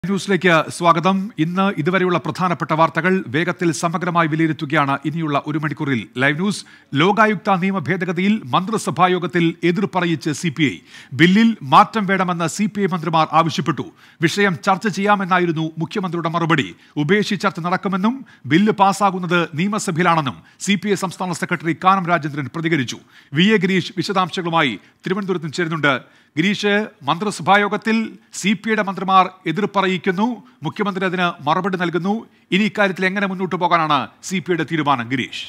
ന്യൂസിലേക്ക് സ്വാഗതം ഇന്ന് ഇതുവരെയുള്ള പ്രധാനപ്പെട്ട വാർത്തകൾ വേഗത്തിൽ സമഗ്രമായി വിലയിരുത്തുകയാണ് ഇനിയുള്ള ഒരു മണിക്കൂറിൽ ലൈവ് ന്യൂസ് ലോകായുക്ത നിയമ ഭേദഗതിയിൽ മന്ത്രിസഭായോഗത്തിൽ എതിർപ്പറിയിച്ച് സി പി ഐ ബില്ലിൽ മാറ്റം വേണമെന്ന് സി പി ഐ മന്ത്രിമാർ ആവശ്യപ്പെട്ടു വിഷയം ചർച്ച ചെയ്യാമെന്നായിരുന്നു മുഖ്യമന്ത്രിയുടെ മറുപടി ഉഭയകക്ഷി ചർച്ച നടക്കുമെന്നും ബില്ല് പാസ്സാകുന്നത് നിയമസഭയിലാണെന്നും സി പി ഐ സംസ്ഥാന സെക്രട്ടറി കാനം രാജേന്ദ്രൻ പ്രതികരിച്ചു വി എ ഗിരീഷ് വിശദാംശങ്ങളുമായി തിരുവനന്തപുരത്ത് നിന്ന് ചേരുന്നുണ്ട് ഗിരീഷ് മന്ത്രിസഭായോഗത്തിൽ സി പി ഐയുടെ മന്ത്രിമാർ എതിർപ്പറിയിക്കുന്നു മുഖ്യമന്ത്രി അതിന് മറുപടി നൽകുന്നു ഇനി ഇക്കാര്യത്തിൽ എങ്ങനെ മുന്നോട്ട് പോകാനാണ് സി പി ഐയുടെ തീരുമാനം ഗിരീഷ്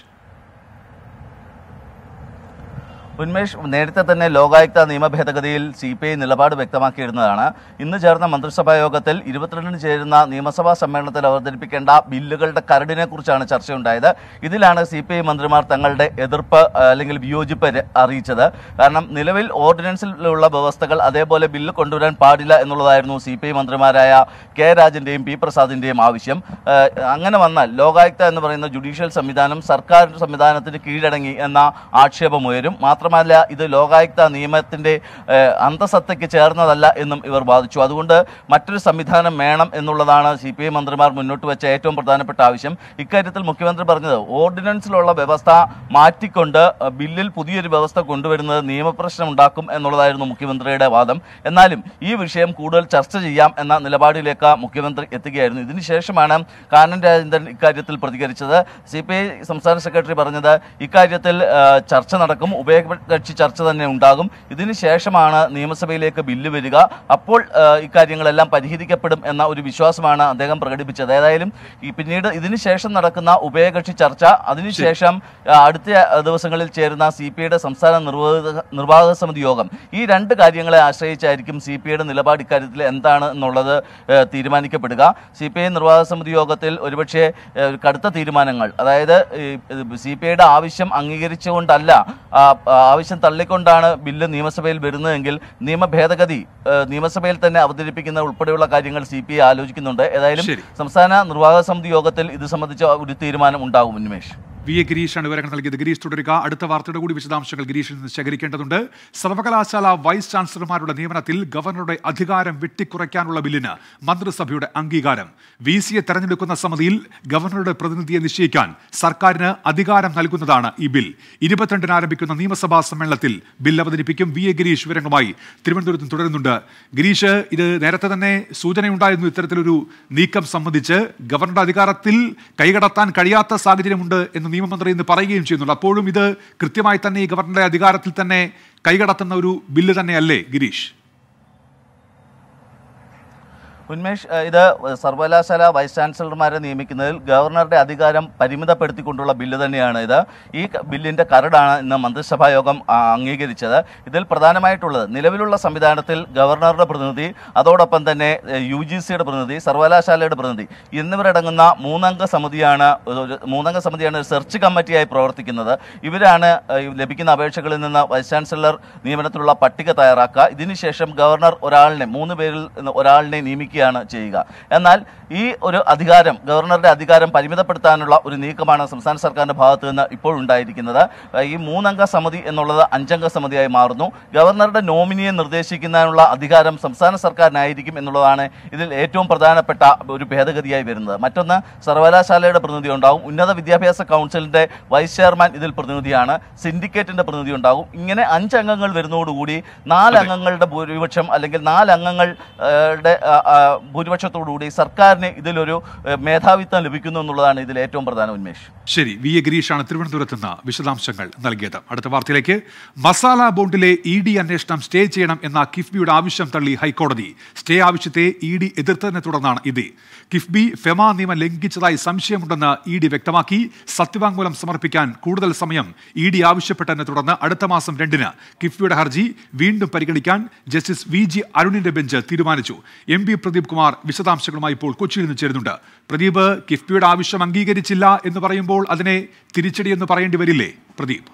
ഉന്മേഷ് നേരത്തെ തന്നെ ലോകായുക്ത നിയമ ഭേദഗതിയിൽ സി പി ഐ നിലപാട് വ്യക്തമാക്കിയിരുന്നതാണ് ഇന്ന് ചേർന്ന മന്ത്രിസഭാ യോഗത്തിൽ ഇരുപത്തിരണ്ടിന് ചേരുന്ന നിയമസഭാ സമ്മേളനത്തിൽ അവതരിപ്പിക്കേണ്ട ബില്ലുകളുടെ കരടിനെ കുറിച്ചാണ് ചർച്ചയുണ്ടായത് ഇതിലാണ് സി പി ഐ മന്ത്രിമാർ തങ്ങളുടെ എതിർപ്പ് ആ, അല്ലെങ്കിൽ വിയോജിപ്പ് ര- അറിയിച്ചത് കാരണം നിലവിൽ ഓർഡിനൻസിലുള്ള വ്യവസ്ഥകൾ അതേപോലെ ബില്ല് കൊണ്ടുവരാൻ പാടില്ല എന്നുള്ളതായിരുന്നു സി പി ഐ മന്ത്രിമാരായ കെ രാജന്റെയും പി പ്രസാദിന്റെയും ആവശ്യം ആ, അങ്ങനെ വന്നാൽ ലോകായുക്ത എന്ന് പറയുന്ന ജുഡീഷ്യൽ സംവിധാനം സർക്കാർ സംവിധാനത്തിന് കീഴടങ്ങി എന്ന ആക്ഷേപമുയരും മാത്രമല്ല ഇത് ലോകായുക്ത നിയമത്തിന്റെ ഏഹ്, അന്തസത്തയ്ക്ക് ചേർന്നതല്ല എന്നും ഇവർ വാദിച്ചു അതുകൊണ്ട് മറ്റൊരു സംവിധാനം വേണം എന്നുള്ളതാണ് സി പി ഐ മന്ത്രിമാർ മുന്നോട്ട് വെച്ച ഏറ്റവും പ്രധാനപ്പെട്ട ആവശ്യം ഇക്കാര്യത്തിൽ മുഖ്യമന്ത്രി പറഞ്ഞത് ഓർഡിനൻസിലുള്ള വ്യവസ്ഥ മാറ്റിക്കൊണ്ട് അഹ്, ബില്ലിൽ പുതിയൊരു വ്യവസ്ഥ കൊണ്ടുവരുന്നത് നിയമപ്രശ്നം ഉണ്ടാക്കും എന്നുള്ളതായിരുന്നു മുഖ്യമന്ത്രിയുടെ വാദം എന്നാലും ഈ വിഷയം കൂടുതൽ ചർച്ച ചെയ്യാം എന്ന നിലപാടിലേക്ക് മുഖ്യമന്ത്രി എത്തുകയായിരുന്നു ഇതിനുശേഷമാണ് കാനൻ രാജേന്ദ്രൻ ഇക്കാര്യത്തിൽ പ്രതികരിച്ചത് സി പി ഐ സംസ്ഥാന സെക്രട്ടറി പറഞ്ഞത് ഇക്കാര്യത്തിൽ ആ, ചർച്ച നടക്കും ഉഭയകക്ഷി ചർച്ച തന്നെ ഉണ്ടാകും ഇതിനുശേഷമാണ് നിയമസഭയിലേക്ക് ബില്ല് വരിക അപ്പോൾ ആ, ഇക്കാര്യങ്ങളെല്ലാം പരിഹരിക്കപ്പെടും എന്ന ഒരു വിശ്വാസമാണ് അദ്ദേഹം പ്രകടിപ്പിച്ചത് ഏതായാലും ഈ പിന്നീട് ഇതിനുശേഷം നടക്കുന്ന ഉഭയകക്ഷി ചർച്ച അതിനുശേഷം ആ, അടുത്ത ദിവസങ്ങളിൽ ചേരുന്ന സി പി ഐയുടെ സംസ്ഥാന നിർവാഹക നിർവാഹക സമിതി യോഗം ഈ രണ്ട് കാര്യങ്ങളെ ആശ്രയിച്ചായിരിക്കും സി പി ഐയുടെ നിലപാട് ഇക്കാര്യത്തിൽ എന്താണ് എന്നുള്ളത് ഏഹ്, തീരുമാനിക്കപ്പെടുക സി പി ഐ നിർവാഹക സമിതി യോഗത്തിൽ ഒരുപക്ഷെ ഏഹ്, കടുത്ത തീരുമാനങ്ങൾ അതായത് സി പി ഐയുടെ ആവശ്യം അംഗീകരിച്ചുകൊണ്ടല്ല ആ, ആ, ആവശ്യം തള്ളിക്കൊണ്ടാണ് ബില്ല് നിയമസഭയിൽ വരുന്നതെങ്കിൽ നിയമ ഭേദഗതി ഏഹ്, നിയമസഭയിൽ തന്നെ അവതരിപ്പിക്കുന്ന ഉൾപ്പെടെയുള്ള കാര്യങ്ങൾ സി പി ഐ ആലോചിക്കുന്നുണ്ട് ഏതായാലും ശരി. സംസ്ഥാന നിർവാഹക സമിതി യോഗത്തിൽ ഇത് സംബന്ധിച്ച ഒരു തീരുമാനം ഉണ്ടാകും ഉന്മേഷ് വി എ ഗിരീഷാണ് വിവരങ്ങൾ നൽകിയത് ഗിരീഷ് തുടരുക അടുത്ത വാർത്തയുടെ കൂടി വിശദാംശങ്ങൾ ഗിരീഷിൽ നിന്ന് ശേഖരിക്കേണ്ടതുണ്ട് സർവകലാശാല വൈസ് ചാൻസലർമാരുടെ നിയമനത്തിൽ ഗവർണറുടെ അധികാരം വെട്ടിക്കുറയ്ക്കാനുള്ള ബില്ലിന് മന്ത്രിസഭയുടെ അംഗീകാരം വി സിയെ തെരഞ്ഞെടുക്കുന്ന സമിതിയിൽ ഗവർണറുടെ പ്രതിനിധിയെ നിശ്ചയിക്കാൻ സർക്കാരിന് അധികാരം നൽകുന്നതാണ് ഈ ബിൽ ഇരുപത്തിരണ്ടിന് ആരംഭിക്കുന്ന നിയമസഭാ സമ്മേളനത്തിൽ ബിൽ അവതരിപ്പിക്കും വി എ ഗിരീഷ് വിവരങ്ങളുമായി തിരുവനന്തപുരത്ത് നിന്ന് തുടരുന്നുണ്ട് ഗിരീഷ് ഇത് നേരത്തെ തന്നെ സൂചനയുണ്ടായിരുന്നു ഇത്തരത്തിലൊരു നീക്കം സംബന്ധിച്ച് ഗവർണറുടെ അധികാരത്തിൽ കൈകടത്താൻ കഴിയാത്ത സാഹചര്യമുണ്ട് എന്ന് നിയമമന്ത്രി ഇന്ന് പറയുകയും ചെയ്യുന്നുണ്ട് അപ്പോഴും ഇത് കൃത്യമായി തന്നെ ഈ ഗവർണറുടെ അധികാരത്തിൽ തന്നെ കൈകടത്തുന്ന ഒരു ബില്ല് തന്നെയല്ലേ ഗിരീഷ് ഉന്മേഷ് ഏഹ് ഇത് സർവകലാശാല വൈസ് ചാൻസലർമാരെ നിയമിക്കുന്നതിൽ ഗവർണറുടെ അധികാരം പരിമിതപ്പെടുത്തിക്കൊണ്ടുള്ള ബില്ല് തന്നെയാണ് ഇത് ഈ ക- ബില്ലിന്റെ കരടാണ് ഇന്ന് മന്ത്രിസഭാ യോഗം ആ, അംഗീകരിച്ചത് ഇതിൽ പ്രധാനമായിട്ടുള്ളത് നിലവിലുള്ള സംവിധാനത്തിൽ ഗവർണറുടെ പ്രതിനിധി അതോടൊപ്പം തന്നെ യു ജി സിയുടെ പ്രതിനിധി സർവകലാശാലയുടെ പ്രതിനിധി എന്നിവരടങ്ങുന്ന മൂന്നംഗ സമിതിയാണ് ഒരു മൂന്നംഗ സമിതിയാണ് ഒരു സെർച്ച് കമ്മിറ്റിയായി പ്രവർത്തിക്കുന്നത് ഇവരാണ് ഏഹ്, ലഭിക്കുന്ന അപേക്ഷകളിൽ നിന്ന് വൈസ് ചാൻസലർ നിയമനത്തിലുള്ള പട്ടിക തയ്യാറാക്കുക ഇതിനുശേഷം ഗവർണർ ഒരാളിനെ മൂന്ന് പേരിൽ നിന്ന് ഒരാളിനെ നിയമിക്കുകയാണ് ചെയ്യുക എന്നാൽ ഈ ഒരു അധികാരം ഗവർണറുടെ അധികാരം പരിമിതപ്പെടുത്താനുള്ള ഒരു നീക്കമാണ് സംസ്ഥാന സർക്കാരിന്റെ ഭാഗത്ത് നിന്ന് ഇപ്പോൾ ഉണ്ടായിരിക്കുന്നത് ഏഹ്, ഈ മൂന്നംഗ സമിതി എന്നുള്ളത് അഞ്ചംഗ സമിതിയായി മാറുന്നു ഗവർണറുടെ നോമിനിയെ നിർദ്ദേശിക്കുന്നതിനുള്ള അധികാരം സംസ്ഥാന സർക്കാരിനായിരിക്കും എന്നുള്ളതാണ് ഇതിൽ ഏറ്റവും പ്രധാനപ്പെട്ട ഒരു ഭേദഗതിയായി വരുന്നത് മറ്റൊന്ന് സർവകലാശാലയുടെ പ്രതിനിധി ഉണ്ടാവും ഉന്നത വിദ്യാഭ്യാസ കൗൺസിലിന്റെ വൈസ് ചെയർമാൻ ഇതിൽ പ്രതിനിധിയാണ് സിൻഡിക്കേറ്റിന്റെ പ്രതിനിധി ഉണ്ടാകും ഇങ്ങനെ അഞ്ച് അംഗങ്ങൾ വരുന്നതോടുകൂടി നാല് അംഗങ്ങളുടെ ഭൂരിപക്ഷം അല്ലെങ്കിൽ നാല് അംഗങ്ങളുടെ ആ, ആ, ഭൂരിപക്ഷത്തോടുകൂടി സർക്കാരിന് ഇതിലൊരു ഏഹ്, മേധാവിത്വം ലഭിക്കുന്നു എന്നുള്ളതാണ് ഇതിൽ ഏറ്റവും പ്രധാന ഉന്മേഷ് ശരി വി എ ഗിരീഷാണ് തിരുവനന്തപുരത്ത് നിന്ന് വിശദാംശങ്ങൾ നൽകിയത് അടുത്ത വാർത്തയിലേക്ക് മസാല ബോണ്ടിലെ ഇ ഡി അന്വേഷണം സ്റ്റേ ചെയ്യണം എന്ന കിഫ്ബിയുടെ ആവശ്യം തള്ളി ഹൈക്കോടതി സ്റ്റേ ആവശ്യത്തെ ഇ ഡി എതിർത്തതിനെ തുടർന്നാണ് ഇത് കിഫ്ബി ഫെമ നിയമം ലംഘിച്ചതായി സംശയമുണ്ടെന്ന് ഇ ഡി വ്യക്തമാക്കി സത്യവാങ്മൂലം സമർപ്പിക്കാൻ കൂടുതൽ സമയം ഇ ഡി ആവശ്യപ്പെട്ടതിനെ തുടർന്ന് അടുത്ത മാസം രണ്ടിന് കിഫ്ബിയുടെ ഹർജി വീണ്ടും പരിഗണിക്കാൻ ജസ്റ്റിസ് വി ജി അരുണിന്റെ ബെഞ്ച് തീരുമാനിച്ചു എം പി പ്രദീപ് കുമാർ വിശദാംശങ്ങളുമായി ഇപ്പോൾ കൊച്ചിയിൽ നിന്ന് ചേരുന്നുണ്ട് പ്രദീപ് കിഫ്ബിയുടെ ആവശ്യം അംഗീകരിച്ചില്ല എന്ന് പറയുമ്പോൾ അതിനെ തിരിച്ചടി എന്ന് പറയേണ്ടി വരില്ലേ പ്രദീപ്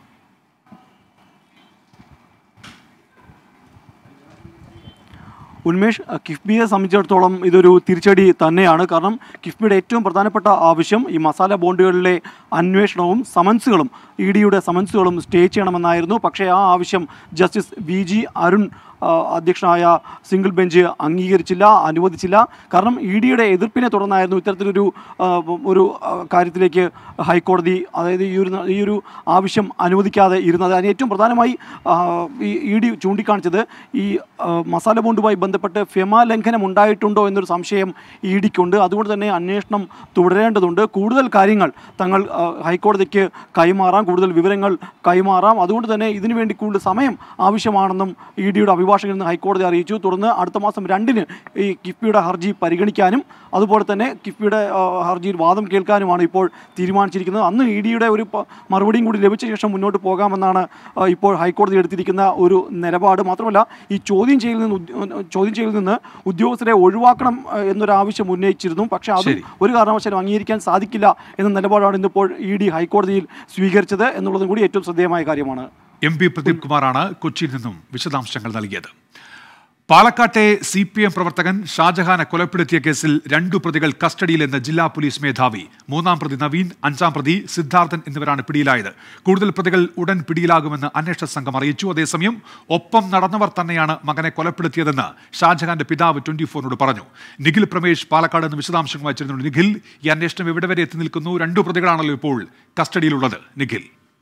ഉന്മേഷ് കിഫ്ബിയെ സംബന്ധിച്ചിടത്തോളം ഇതൊരു തിരിച്ചടി തന്നെയാണ് കാരണം കിഫ്ബിയുടെ ഏറ്റവും പ്രധാനപ്പെട്ട ആവശ്യം ഈ മസാല ബോണ്ടുകളിലെ അന്വേഷണവും സമൻസുകളും ഇ ഡിയുടെ സമൻസുകളും സ്റ്റേ ചെയ്യണമെന്നായിരുന്നു പക്ഷേ ആ ആവശ്യം ജസ്റ്റിസ് വി ജി അരുൺ ആ, അധ്യക്ഷനായ സിംഗിൾ ബെഞ്ച് അംഗീകരിച്ചില്ല അനുവദിച്ചില്ല കാരണം ഇ ഡിയുടെ എതിർപ്പിനെ തുടർന്നായിരുന്നു ഇത്തരത്തിലൊരു ആ, ഒരു ആ, കാര്യത്തിലേക്ക് ഹൈക്കോടതി അതായത് ഈ ഒരു ഈ ഒരു ആവശ്യം അനുവദിക്കാതെ ഇരുന്നത് അതിന് ഏറ്റവും പ്രധാനമായി ആ, ഈ ഇ ഡി ചൂണ്ടിക്കാണിച്ചത് ഈ ആ, മസാല ബോണ്ടുമായി ബന്ധപ്പെട്ട് ഫെമ ലംഘനം ഉണ്ടായിട്ടുണ്ടോ എന്നൊരു സംശയം ഇ ഡിക്കുണ്ട് അതുകൊണ്ട് തന്നെ അന്വേഷണം തുടരേണ്ടതുണ്ട് കൂടുതൽ കാര്യങ്ങൾ തങ്ങൾ ആ, ഹൈക്കോടതിക്ക് കൈമാറാം കൂടുതൽ വിവരങ്ങൾ കൈമാറാം അതുകൊണ്ട് തന്നെ ഇതിനു വേണ്ടി കൂടുതൽ സമയം ആവശ്യമാണെന്നും ഇ ഡിയുടെ അഭിഭാഷകൻ ഇന്ന് ഹൈക്കോടതി അറിയിച്ചു തുടർന്ന് അടുത്ത മാസം രണ്ടിന് ഈ കിഫ്ബിയുടെ ഹർജി പരിഗണിക്കാനും അതുപോലെ തന്നെ കിഫ്ബിയുടെ ആ, ഹർജിയിൽ വാദം കേൾക്കാനുമാണ് ഇപ്പോൾ തീരുമാനിച്ചിരിക്കുന്നത് അന്ന് ഇ ഡിയുടെ ഒരു പ- മറുപടിയും കൂടി ലഭിച്ച ശേഷം മുന്നോട്ട് പോകാമെന്നാണ് ആ, ഇപ്പോൾ ഹൈക്കോടതി എടുത്തിരിക്കുന്ന ഒരു നിലപാട് മാത്രമല്ല ഈ ചോദ്യം ചെയ്യലിൽ നിന്ന് ഉദ്യ- ചോദ്യം ചെയ്യലിൽ നിന്ന് ഉദ്യോഗസ്ഥരെ ഒഴിവാക്കണം ആ, എന്നൊരു ആവശ്യം ഉന്നയിച്ചിരുന്നു പക്ഷേ അത് ശരി. ഒരു കാരണവശാലും അംഗീകരിക്കാൻ സാധിക്കില്ല എന്ന നിലപാടാണ് ഇന്നിപ്പോൾ ഇ ഡി ഹൈക്കോടതിയിൽ സ്വീകരിച്ചത് എന്നുള്ളതും കൂടി ഏറ്റവും ശ്രദ്ധേയമായ കാര്യമാണ് എം പി പ്രദീപ് കുമാറാണ് കൊച്ചിയിൽ നിന്നും വിശദാംശങ്ങൾ നൽകിയത് പാലക്കാട്ടെ സി പി എം പ്രവർത്തകൻ ഷാജഹാനെ കൊലപ്പെടുത്തിയ കേസിൽ രണ്ടു പ്രതികൾ കസ്റ്റഡിയിലെന്ന് ജില്ലാ പോലീസ് മേധാവി മൂന്നാം പ്രതി നവീൻ അഞ്ചാം പ്രതി സിദ്ധാർത്ഥൻ എന്നിവരാണ് പിടിയിലായത് കൂടുതൽ പ്രതികൾ ഉടൻ പിടിയിലാകുമെന്ന് അന്വേഷണ സംഘം അറിയിച്ചു അതേസമയം ഒപ്പം നടന്നവർ തന്നെയാണ് മകനെ കൊലപ്പെടുത്തിയതെന്ന് ഷാജഹാന്റെ പിതാവ് ട്വന്റി ഫോറിനോട് പറഞ്ഞു നിഖിൽ പ്രമേഷ് പാലക്കാട് നിന്ന് വിശദാംശങ്ങൾ വായിച്ചിരുന്നു നിഖിൽ ഈ അന്വേഷണം എവിടെ വരെ എത്തി നിൽക്കുന്നു രണ്ടു പ്രതികളാണല്ലോ ഇപ്പോൾ കസ്റ്റഡിയിലുള്ളത് നിഖിൽ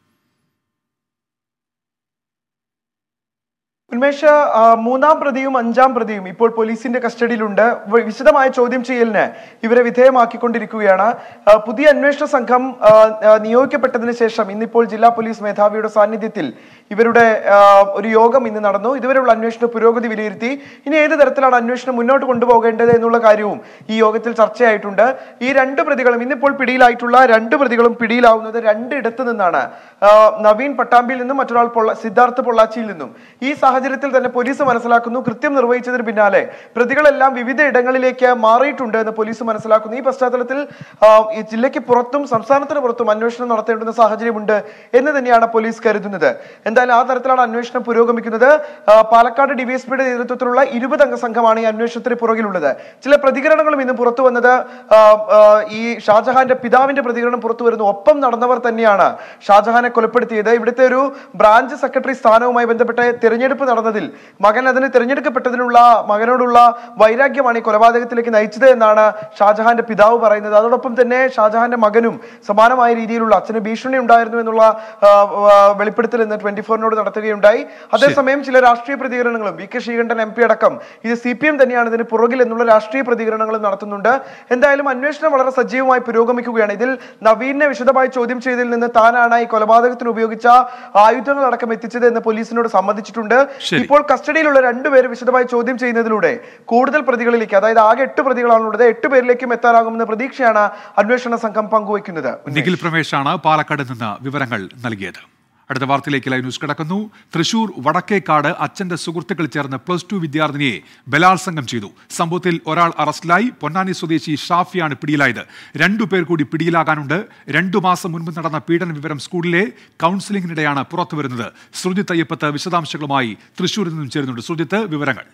ഉന്മേഷ് ആ, മൂന്നാം പ്രതിയും അഞ്ചാം പ്രതിയും ഇപ്പോൾ പോലീസിന്റെ കസ്റ്റഡിയിലുണ്ട് വ- വിശദമായ ചോദ്യം ചെയ്യലിന് ഇവരെ വിധേയമാക്കിക്കൊണ്ടിരിക്കുകയാണ് ആ, പുതിയ അന്വേഷണ സംഘം ആ, ആ, നിയോഗിക്കപ്പെട്ടതിന് ശേഷം ഇന്നിപ്പോൾ ജില്ലാ പോലീസ് മേധാവിയുടെ സാന്നിധ്യത്തിൽ ഇവരുടെ ആ, ഒരു യോഗം ഇന്ന് നടന്നു ഇതുവരെയുള്ള അന്വേഷണ പുരോഗതി വിലയിരുത്തി ഇനി ഏത് തരത്തിലാണ് അന്വേഷണം മുന്നോട്ട് കൊണ്ടുപോകേണ്ടത് എന്നുള്ള കാര്യവും ഈ യോഗത്തിൽ ചർച്ചയായിട്ടുണ്ട് ഈ രണ്ട് പ്രതികളും ഇന്നിപ്പോൾ പിടിയിലായിട്ടുള്ള രണ്ട് പ്രതികളും പിടിയിലാവുന്നത് രണ്ടിടത്ത് നിന്നാണ് ആ, നവീൻ പട്ടാമ്പിയിൽ നിന്നും മറ്റൊരാൾ പൊള്ള സിദ്ധാർത്ഥ് പൊള്ളാച്ചിയിൽ നിന്നും ഈ സാഹചര്യത്തിൽ തന്നെ പോലീസ് മനസ്സിലാക്കുന്നു കൃത്യം നിർവഹിച്ചതിന് പിന്നാലെ പ്രതികളെല്ലാം വിവിധ ഇടങ്ങളിലേക്ക് മാറിയിട്ടുണ്ട് എന്ന് പോലീസ് മനസ്സിലാക്കുന്നു ഈ പശ്ചാത്തലത്തിൽ ആ, ഈ ജില്ലയ്ക്ക് പുറത്തും സംസ്ഥാനത്തിന് പുറത്തും അന്വേഷണം നടത്തേണ്ടുന്ന സാഹചര്യമുണ്ട് എന്ന് തന്നെയാണ് പോലീസ് കരുതുന്നത് എന്തായാലും ആ തരത്തിലാണ് അന്വേഷണം പുരോഗമിക്കുന്നത് ആ, പാലക്കാട് ഡിവൈഎസ്പിയുടെ നേതൃത്വത്തിലുള്ള ഇരുപത് അംഗ സംഘമാണ് ഈ അന്വേഷണത്തിന് പുറകിലുള്ളത് ചില പ്രതികരണങ്ങളും ഇന്ന് പുറത്തു വന്നത് ആ, ആ, ഈ ഷാജഹാന്റെ പിതാവിന്റെ പ്രതികരണം പുറത്തു വരുന്നു ഒപ്പം നടന്നവർ തന്നെയാണ് ഷാജഹാനെ കൊലപ്പെടുത്തിയത് ഇവിടുത്തെ ഒരു ബ്രാഞ്ച് സെക്രട്ടറി സ്ഥാനവുമായി ബന്ധപ്പെട്ട തിരഞ്ഞെടുപ്പ് നടന്നതിൽ മകൻ അതിന് തിരഞ്ഞെടുക്കപ്പെട്ടതിനുള്ള മകനോടുള്ള വൈരാഗ്യമാണ് ഈ കൊലപാതകത്തിലേക്ക് നയിച്ചത് എന്നാണ് ഷാജഹാന്റെ പിതാവ് പറയുന്നത് അതോടൊപ്പം തന്നെ ഷാജഹാന്റെ മകനും സമാനമായ രീതിയിലുള്ള അച്ഛന് ഭീഷണി ഉണ്ടായിരുന്നു എന്നുള്ള ആ, ആ, വെളിപ്പെടുത്തൽ ഇന്ന് ട്വന്റി ഫോറിനോട് നടത്തുകയുണ്ടായി അതേസമയം ചില രാഷ്ട്രീയ പ്രതികരണങ്ങളും V K Sreekandan M P അടക്കം ഇത് സി പി എം തന്നെയാണ് ഇതിന് പുറകിൽ എന്നുള്ള രാഷ്ട്രീയ പ്രതികരണങ്ങളും നടത്തുന്നുണ്ട് എന്തായാലും അന്വേഷണം വളരെ സജീവമായി പുരോഗമിക്കുകയാണ് ഇതിൽ നവീനെ വിശദമായി ചോദ്യം ചെയ്തതിൽ നിന്ന് താനാണ് ഈ കൊലപാതകത്തിന് ഉപയോഗിച്ച ആയുധങ്ങൾ അടക്കം എത്തിച്ചത് എന്ന് പോലീസിനോട് സമ്മതിച്ചിട്ടുണ്ട് ശരി. ഇപ്പോൾ കസ്റ്റഡിയിലുള്ള രണ്ടുപേരെ വിശദമായി ചോദ്യം ചെയ്യുന്നതിലൂടെ കൂടുതൽ പ്രതികളിലേക്ക് അതായത് ആകെ എട്ട് പ്രതികളാണുള്ളത് എട്ട് പേരിലേക്കും എത്താനാകുമെന്ന പ്രതീക്ഷയാണ് അന്വേഷണ സംഘം പങ്കുവയ്ക്കുന്നത് നിഖിൽ പ്രമേശാണ് പാലക്കാട് നിന്ന് വിവരങ്ങൾ നൽകിയത് അടുത്ത വാർത്തയിലേക്ക് ലൈവ് ന്യൂസ് കിടക്കുന്നു തൃശൂർ വടക്കേക്കാട് അച്ഛന്റെ സുഹൃത്തുക്കൾ ചേർന്ന് പ്ലസ് ടു വിദ്യാർത്ഥിനിയെ ബലാത്സംഗം ചെയ്തു സംഭവത്തിൽ ഒരാൾ അറസ്റ്റിലായി പൊന്നാനി സ്വദേശി ഷാഫിയാണ് പിടിയിലായത് രണ്ടു പേർ കൂടി പിടിയിലാകാനുണ്ട് രണ്ടു മാസം മുൻപ് നടന്ന പീഡന വിവരം സ്കൂളിലെ കൗൺസിലിംഗിനിടെയാണ് പുറത്തുവരുന്നത് ശ്രുജിത്ത് അയ്യപ്പത്ത് വിശദാംശങ്ങളുമായി തൃശൂരിൽ നിന്നും ചേരുന്നുണ്ട് ശ്രുജിത്ത് വിവരങ്ങൾ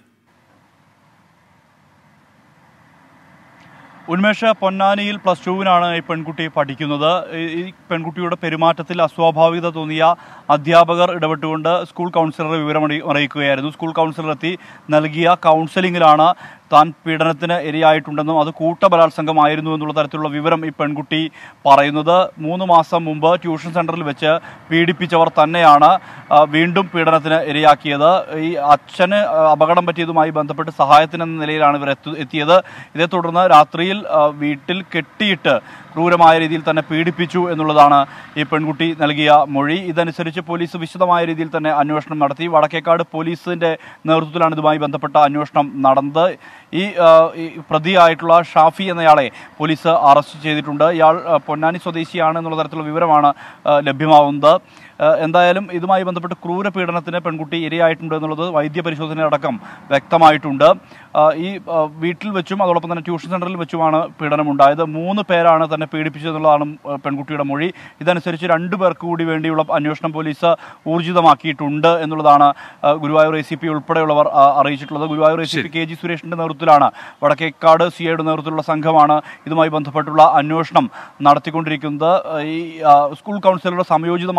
ഉന്മേഷ പൊന്നാനിയിൽ പ്ലസ് ടുവിനാണ് ഈ പെൺകുട്ടി പഠിക്കുന്നത് ഈ- ഈ പെൺകുട്ടിയുടെ പെരുമാറ്റത്തിൽ അസ്വാഭാവികത തോന്നിയ അധ്യാപകർ ഇടപെട്ടുകൊണ്ട് സ്കൂൾ കൗൺസിലറെ വിവരം അറി- അറിയിക്കുകയായിരുന്നു സ്കൂൾ കൗൺസിലർ എത്തി നൽകിയ കൗൺസിലിംഗിലാണ് താൻ പീഡനത്തിന് ഇരയായിട്ടുണ്ടെന്നും അത് കൂട്ടബലാത്സംഗമായിരുന്നു എന്നുള്ള തരത്തിലുള്ള വിവരം ഈ പെൺകുട്ടി പറയുന്നത് മൂന്ന് മാസം മുമ്പ് ട്യൂഷൻ സെന്ററിൽ വെച്ച് പീഡിപ്പിച്ചവർ തന്നെയാണ് ആ, വീണ്ടും പീഡനത്തിന് ഇരയാക്കിയത് ഈ അച്ഛന് ആ, അപകടം പറ്റിയതുമായി ബന്ധപ്പെട്ട് സഹായത്തിനെന്ന നിലയിലാണ് ഇവർ എത്തു- എത്തിയത് ഇതേ തുടർന്ന് രാത്രിയിൽ ആ, വീട്ടിൽ കെട്ടിയിട്ട് ക്രൂരമായ രീതിയിൽ തന്നെ പീഡിപ്പിച്ചു എന്നുള്ളതാണ് ഈ പെൺകുട്ടി നൽകിയ മൊഴി ഇതനുസരിച്ച് പോലീസ് വിശദമായ രീതിയിൽ തന്നെ അന്വേഷണം നടത്തി വടക്കേക്കാട് പോലീസിന്റെ നേതൃത്വത്തിലാണ് ഇതുമായി ബന്ധപ്പെട്ട അന്വേഷണം നടന്നത് ഈ ആ, ഈ പ്രതിയായിട്ടുള്ള ഷാഫി എന്നയാളെ പോലീസ് അറസ്റ്റ് ചെയ്തിട്ടുണ്ട് ഇയാൾ ആ, പൊന്നാനി സ്വദേശിയാണ് എന്നുള്ള തരത്തിലുള്ള വിവരമാണ് ആ, ലഭ്യമാവുന്നത് ആ, എന്തായാലും ഇതുമായി ബന്ധപ്പെട്ട് ക്രൂര പീഡനത്തിന് പെൺകുട്ടി ഇരയായിട്ടുണ്ട് എന്നുള്ളത് വൈദ്യപരിശോധന അടക്കം വ്യക്തമായിട്ടുണ്ട് ആ, ഈ ആ, വീട്ടിൽ വെച്ചും അതോടൊപ്പം തന്നെ ട്യൂഷൻ സെന്ററിൽ വെച്ചുമാണ് പീഡനം ഉണ്ടായത് മൂന്ന് പേരാണ് തന്നെ പീഡിപ്പിച്ചതെന്നുള്ളതാണ് ആ, പെൺകുട്ടിയുടെ മൊഴി ഇതനുസരിച്ച് രണ്ടു പേർക്ക് കൂടി വേണ്ടിയുള്ള അന്വേഷണം പോലീസ് ഊർജിതമാക്കിയിട്ടുണ്ട് എന്നുള്ളതാണ് ആ, ഗുരുവായൂർ എ സി പി ഉൾപ്പെടെയുള്ളവർ ആ, അറിയിച്ചിട്ടുള്ളത് Guruvayur A C P K G സുരേഷിന്റെ നേതൃത്വത്തിലാണ് വടക്കേക്കാട് സി ഐയുടെ നേതൃത്വത്തിലുള്ള സംഘമാണ് ഇതുമായി ബന്ധപ്പെട്ടുള്ള അന്വേഷണം നടത്തിക്കൊണ്ടിരിക്കുന്നത് ആ, ഈ ആ, സ്കൂൾ കൗൺസിലറുടെ സംയോജിതമായ ഇടപെടൽ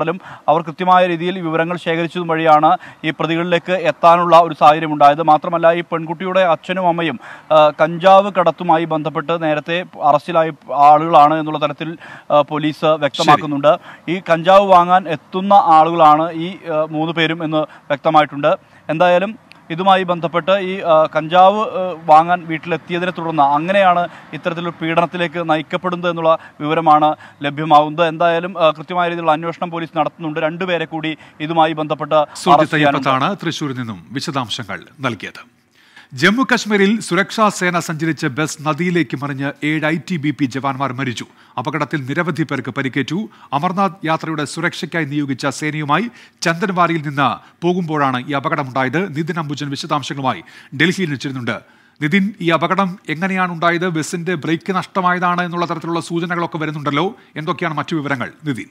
ബന്ധപ്പെട്ടാലും അവർ കൃത്യമായ രീതിയിൽ വിവരങ്ങൾ ശേഖരിച്ചതും വഴിയാണ് ഈ പ്രതികളിലേക്ക് എത്താനുള്ള ഒരു സാഹചര്യം ഉണ്ടായത് മാത്രമല്ല ഈ പെൺകുട്ടിയുടെ അച്ഛനും അമ്മയും ആ, കഞ്ചാവ് കടത്തുമായി ബന്ധപ്പെട്ട് നേരത്തെ അറസ്റ്റിലായ ആളുകളാണ് എന്നുള്ള തരത്തിൽ ആ, പോലീസ് വ്യക്തമാക്കുന്നുണ്ട് ഈ കഞ്ചാവ് വാങ്ങാൻ എത്തുന്ന ആളുകളാണ് ഈ ആ, മൂന്ന് പേരും എന്ന് വ്യക്തമായിട്ടുണ്ട് എന്തായാലും ഇതുമായി ബന്ധപ്പെട്ട് ഈ ആ, കഞ്ചാവ് ആ, വാങ്ങാൻ വീട്ടിലെത്തിയതിനെ തുടർന്ന് അങ്ങനെയാണ് ഇത്തരത്തിലൊരു പീഡനത്തിലേക്ക് നയിക്കപ്പെടുന്നത് എന്നുള്ള വിവരമാണ് ലഭ്യമാകുന്നത് എന്തായാലും ആ, കൃത്യമായ രീതിയിലുള്ള അന്വേഷണം പോലീസ് നടത്തുന്നുണ്ട് രണ്ടുപേരെ കൂടി ഇതുമായി ബന്ധപ്പെട്ട് സുജിത് അറസ്റ്റ് ചെയ്യാനുണ്ട്. അയ്യപ്പത്താണ് തൃശൂരിൽ നിന്നും വിശദാംശങ്ങൾ നൽകിയത് ജമ്മു കശ്മീരിൽ സുരക്ഷാ സേന സഞ്ചരിച്ച ബസ് നദിയിലേക്ക് മറിഞ്ഞ് ഏഴ് ഐ ടി ബി പി ജവാന്മാർ മരിച്ചു അപകടത്തിൽ നിരവധി പേർക്ക് പരിക്കേറ്റു അമർനാഥ് യാത്രയുടെ സുരക്ഷയ്ക്കായി നിയോഗിച്ച സേനയുമായി ചന്ദൻവാരിയിൽ നിന്ന് പോകുമ്പോഴാണ് ഈ അപകടമുണ്ടായത് നിതിൻ അംബുജൻ വിശദാംശങ്ങളുമായി ഡൽഹിയിൽ നിൽച്ചിരുന്നുണ്ട് നിതിൻ ഈ അപകടം എങ്ങനെയാണ് ഉണ്ടായത് ബസിന്റെ ബ്രേക്ക് നഷ്ടമായതാണ് എന്നുള്ള തരത്തിലുള്ള സൂചനകളൊക്കെ വരുന്നുണ്ടല്ലോ എന്തൊക്കെയാണ് മറ്റു വിവരങ്ങൾ നിതിൻ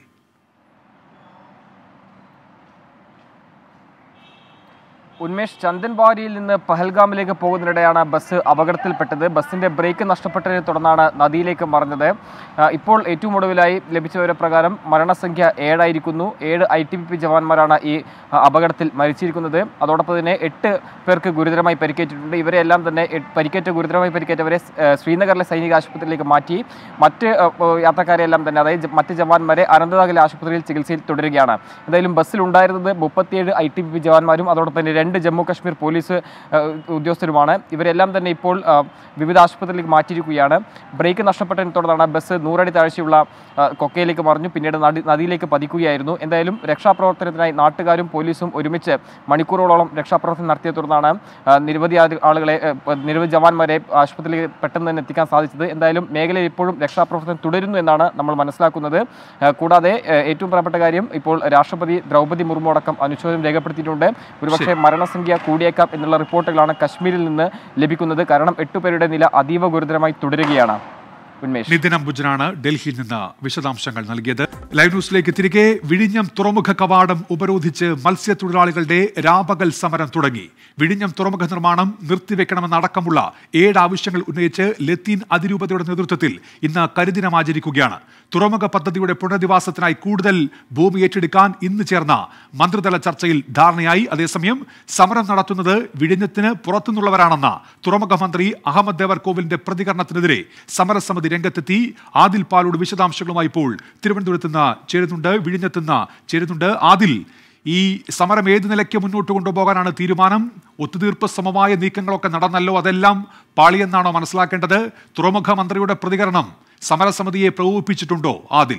ഉന്മേഷ് ചന്ദൻവാരിയിൽ നിന്ന് പഹൽഗാമിലേക്ക് പോകുന്നതിനിടെയാണ് ബസ് അപകടത്തിൽപ്പെട്ടത് ബസ്സിന്റെ ബ്രേക്ക് നഷ്ടപ്പെട്ടതിനെ തുടർന്നാണ് നദിയിലേക്ക് മറിഞ്ഞത് ആ, ഇപ്പോൾ ഏറ്റവും ഒടുവിലായി ലഭിച്ച വിവരപ്രകാരം മരണസംഖ്യ ഏഴായിരിക്കുന്നു ഏഴ് ഐ ടി ബി പി ജവാന്മാരാണ് ഈ ആ, അപകടത്തിൽ മരിച്ചിരിക്കുന്നത് അതോടൊപ്പം തന്നെ എട്ട് പേർക്ക് ഗുരുതരമായി പരിക്കേറ്റിട്ടുണ്ട് ഇവരെല്ലാം തന്നെ എ- പരിക്കേറ്റ ഗുരുതരമായി പരിക്കേറ്റവരെ സ്- ആ, ശ്രീനഗറിലെ സൈനിക ആശുപത്രിയിലേക്ക് മാറ്റി മറ്റ് ആ, ആ, യാത്രക്കാരെല്ലാം തന്നെ അതായത് ജ- മറ്റ് ജവാന്മാരെ അനന്തനാഗിലെ ആശുപത്രിയിൽ ചികിത്സയിൽ തുടരുകയാണ് എന്തായാലും ബസ്സിലുണ്ടായിരുന്നത് മുപ്പത്തിയേഴ് ഐ ടി ബി പി ജവാന്മാരും അതോടൊപ്പം തന്നെ രണ്ട് ജമ്മു കാശ്മീർ പോലീസ് ആ, ഉദ്യോഗസ്ഥരുമാണ് ഇവരെല്ലാം തന്നെ ഇപ്പോൾ ആ, വിവിധ ആശുപത്രിയിലേക്ക് മാറ്റിയിരിക്കുകയാണ് ബ്രേക്ക് നഷ്ടപ്പെട്ടതിനെ തുടർന്നാണ് ബസ് നൂറടി താഴ്ചയുള്ള ആ, കൊക്കയിലേക്ക് മറിഞ്ഞു പിന്നീട് നദി നദിയിലേക്ക് പതിക്കുകയായിരുന്നു എന്തായാലും രക്ഷാപ്രവർത്തനത്തിനായി നാട്ടുകാരും പോലീസും ഒരുമിച്ച് മണിക്കൂറുകളോളം രക്ഷാപ്രവർത്തനം നടത്തിയ തുടർന്നാണ് ആ, നിരവധി ആളു- ആളുകളെ ആ, പ- നിരവധി ജവാന്മാരെ ആശുപത്രിയിലേക്ക് പെട്ടെന്ന് തന്നെ എത്തിക്കാൻ സാധിച്ചത് എന്തായാലും മേഖലയിൽ ഇപ്പോഴും രക്ഷാപ്രവർത്തനം തുടരുന്നു എന്നാണ് നമ്മൾ മനസ്സിലാക്കുന്നത് ആ, കൂടാതെ ആ, ഏറ്റവും പ്രധാനപ്പെട്ട കാര്യം ഇപ്പോൾ രാഷ്ട്രപതി ദ്രൗപദി മുർമു അടക്കം അനുശോചനം രേഖപ്പെടുത്തിയിട്ടുണ്ട് ഒരുപക്ഷെ മരണസംഖ്യ കൂടിയേക്കാം എന്നുള്ള റിപ്പോർട്ടുകളാണ് കശ്മീരിൽ നിന്ന് ലഭിക്കുന്നത് കാരണം എട്ടുപേരുടെ നില അതീവ ഗുരുതരമായി തുടരുകയാണ് ഉന്മേഷ് നിതിൻ അംബുജനാണ് ഡൽഹിയിൽ നിന്ന് വിശദാംശങ്ങൾ നൽകിയത് ലൈവ് ന്യൂസിലേക്ക് തിരികെ വിഴിഞ്ഞം തുറമുഖ കവാടം ഉപരോധിച്ച് മത്സ്യത്തൊഴിലാളികളുടെ രാപകൽ സമരം തുടങ്ങി വിഴിഞ്ഞം തുറമുഖ നിർമ്മാണം നിർത്തിവെക്കണമെന്നടക്കമുള്ള ഏഴ് ആവശ്യങ്ങൾ ഉന്നയിച്ച് ലത്തീൻ അതിരൂപതയുടെ നേതൃത്വത്തിൽ ഇന്ന് കരിദിനം ആചരിക്കുകയാണ് തുറമുഖ പദ്ധതിയുടെ പുനരധിവാസത്തിനായി കൂടുതൽ ഭൂമി ഏറ്റെടുക്കാൻ ഇന്ന് ചേർന്ന മന്ത്രിതല ചർച്ചയിൽ ധാരണയായി അതേസമയം സമരം നടത്തുന്നത് വിഴിഞ്ഞത്തിന് പുറത്തുനിന്നുള്ളവരാണെന്ന തുറമുഖ മന്ത്രി അഹമ്മദ് ദേവർകോവിലിന്റെ പ്രതികരണത്തിനെതിരെ സമരസമിതി രംഗത്തെത്തി ആദിൽ പാലോട് വിശദാംശങ്ങളുമായി ഇപ്പോൾ തിരുവനന്തപുരത്ത് നിന്ന് ചേരുന്നുണ്ട് വിഴിഞ്ഞത്ത് നിന്ന് ചേരുന്നുണ്ട് ആദിൽ ഈ സമരം ഏത് നിലയ്ക്ക് മുന്നോട്ട് കൊണ്ടുപോകാനാണ് തീരുമാനം ഒത്തുതീർപ്പ് സമമായ നീക്കങ്ങളൊക്കെ നടന്നല്ലോ അതെല്ലാം പാളിയെന്നാണോ മനസ്സിലാക്കേണ്ടത് തുറമുഖ മന്ത്രിയുടെ പ്രതികരണം സമരസമിതിയെ പ്രകോപിപ്പിച്ചിട്ടുണ്ടോ ആദിൽ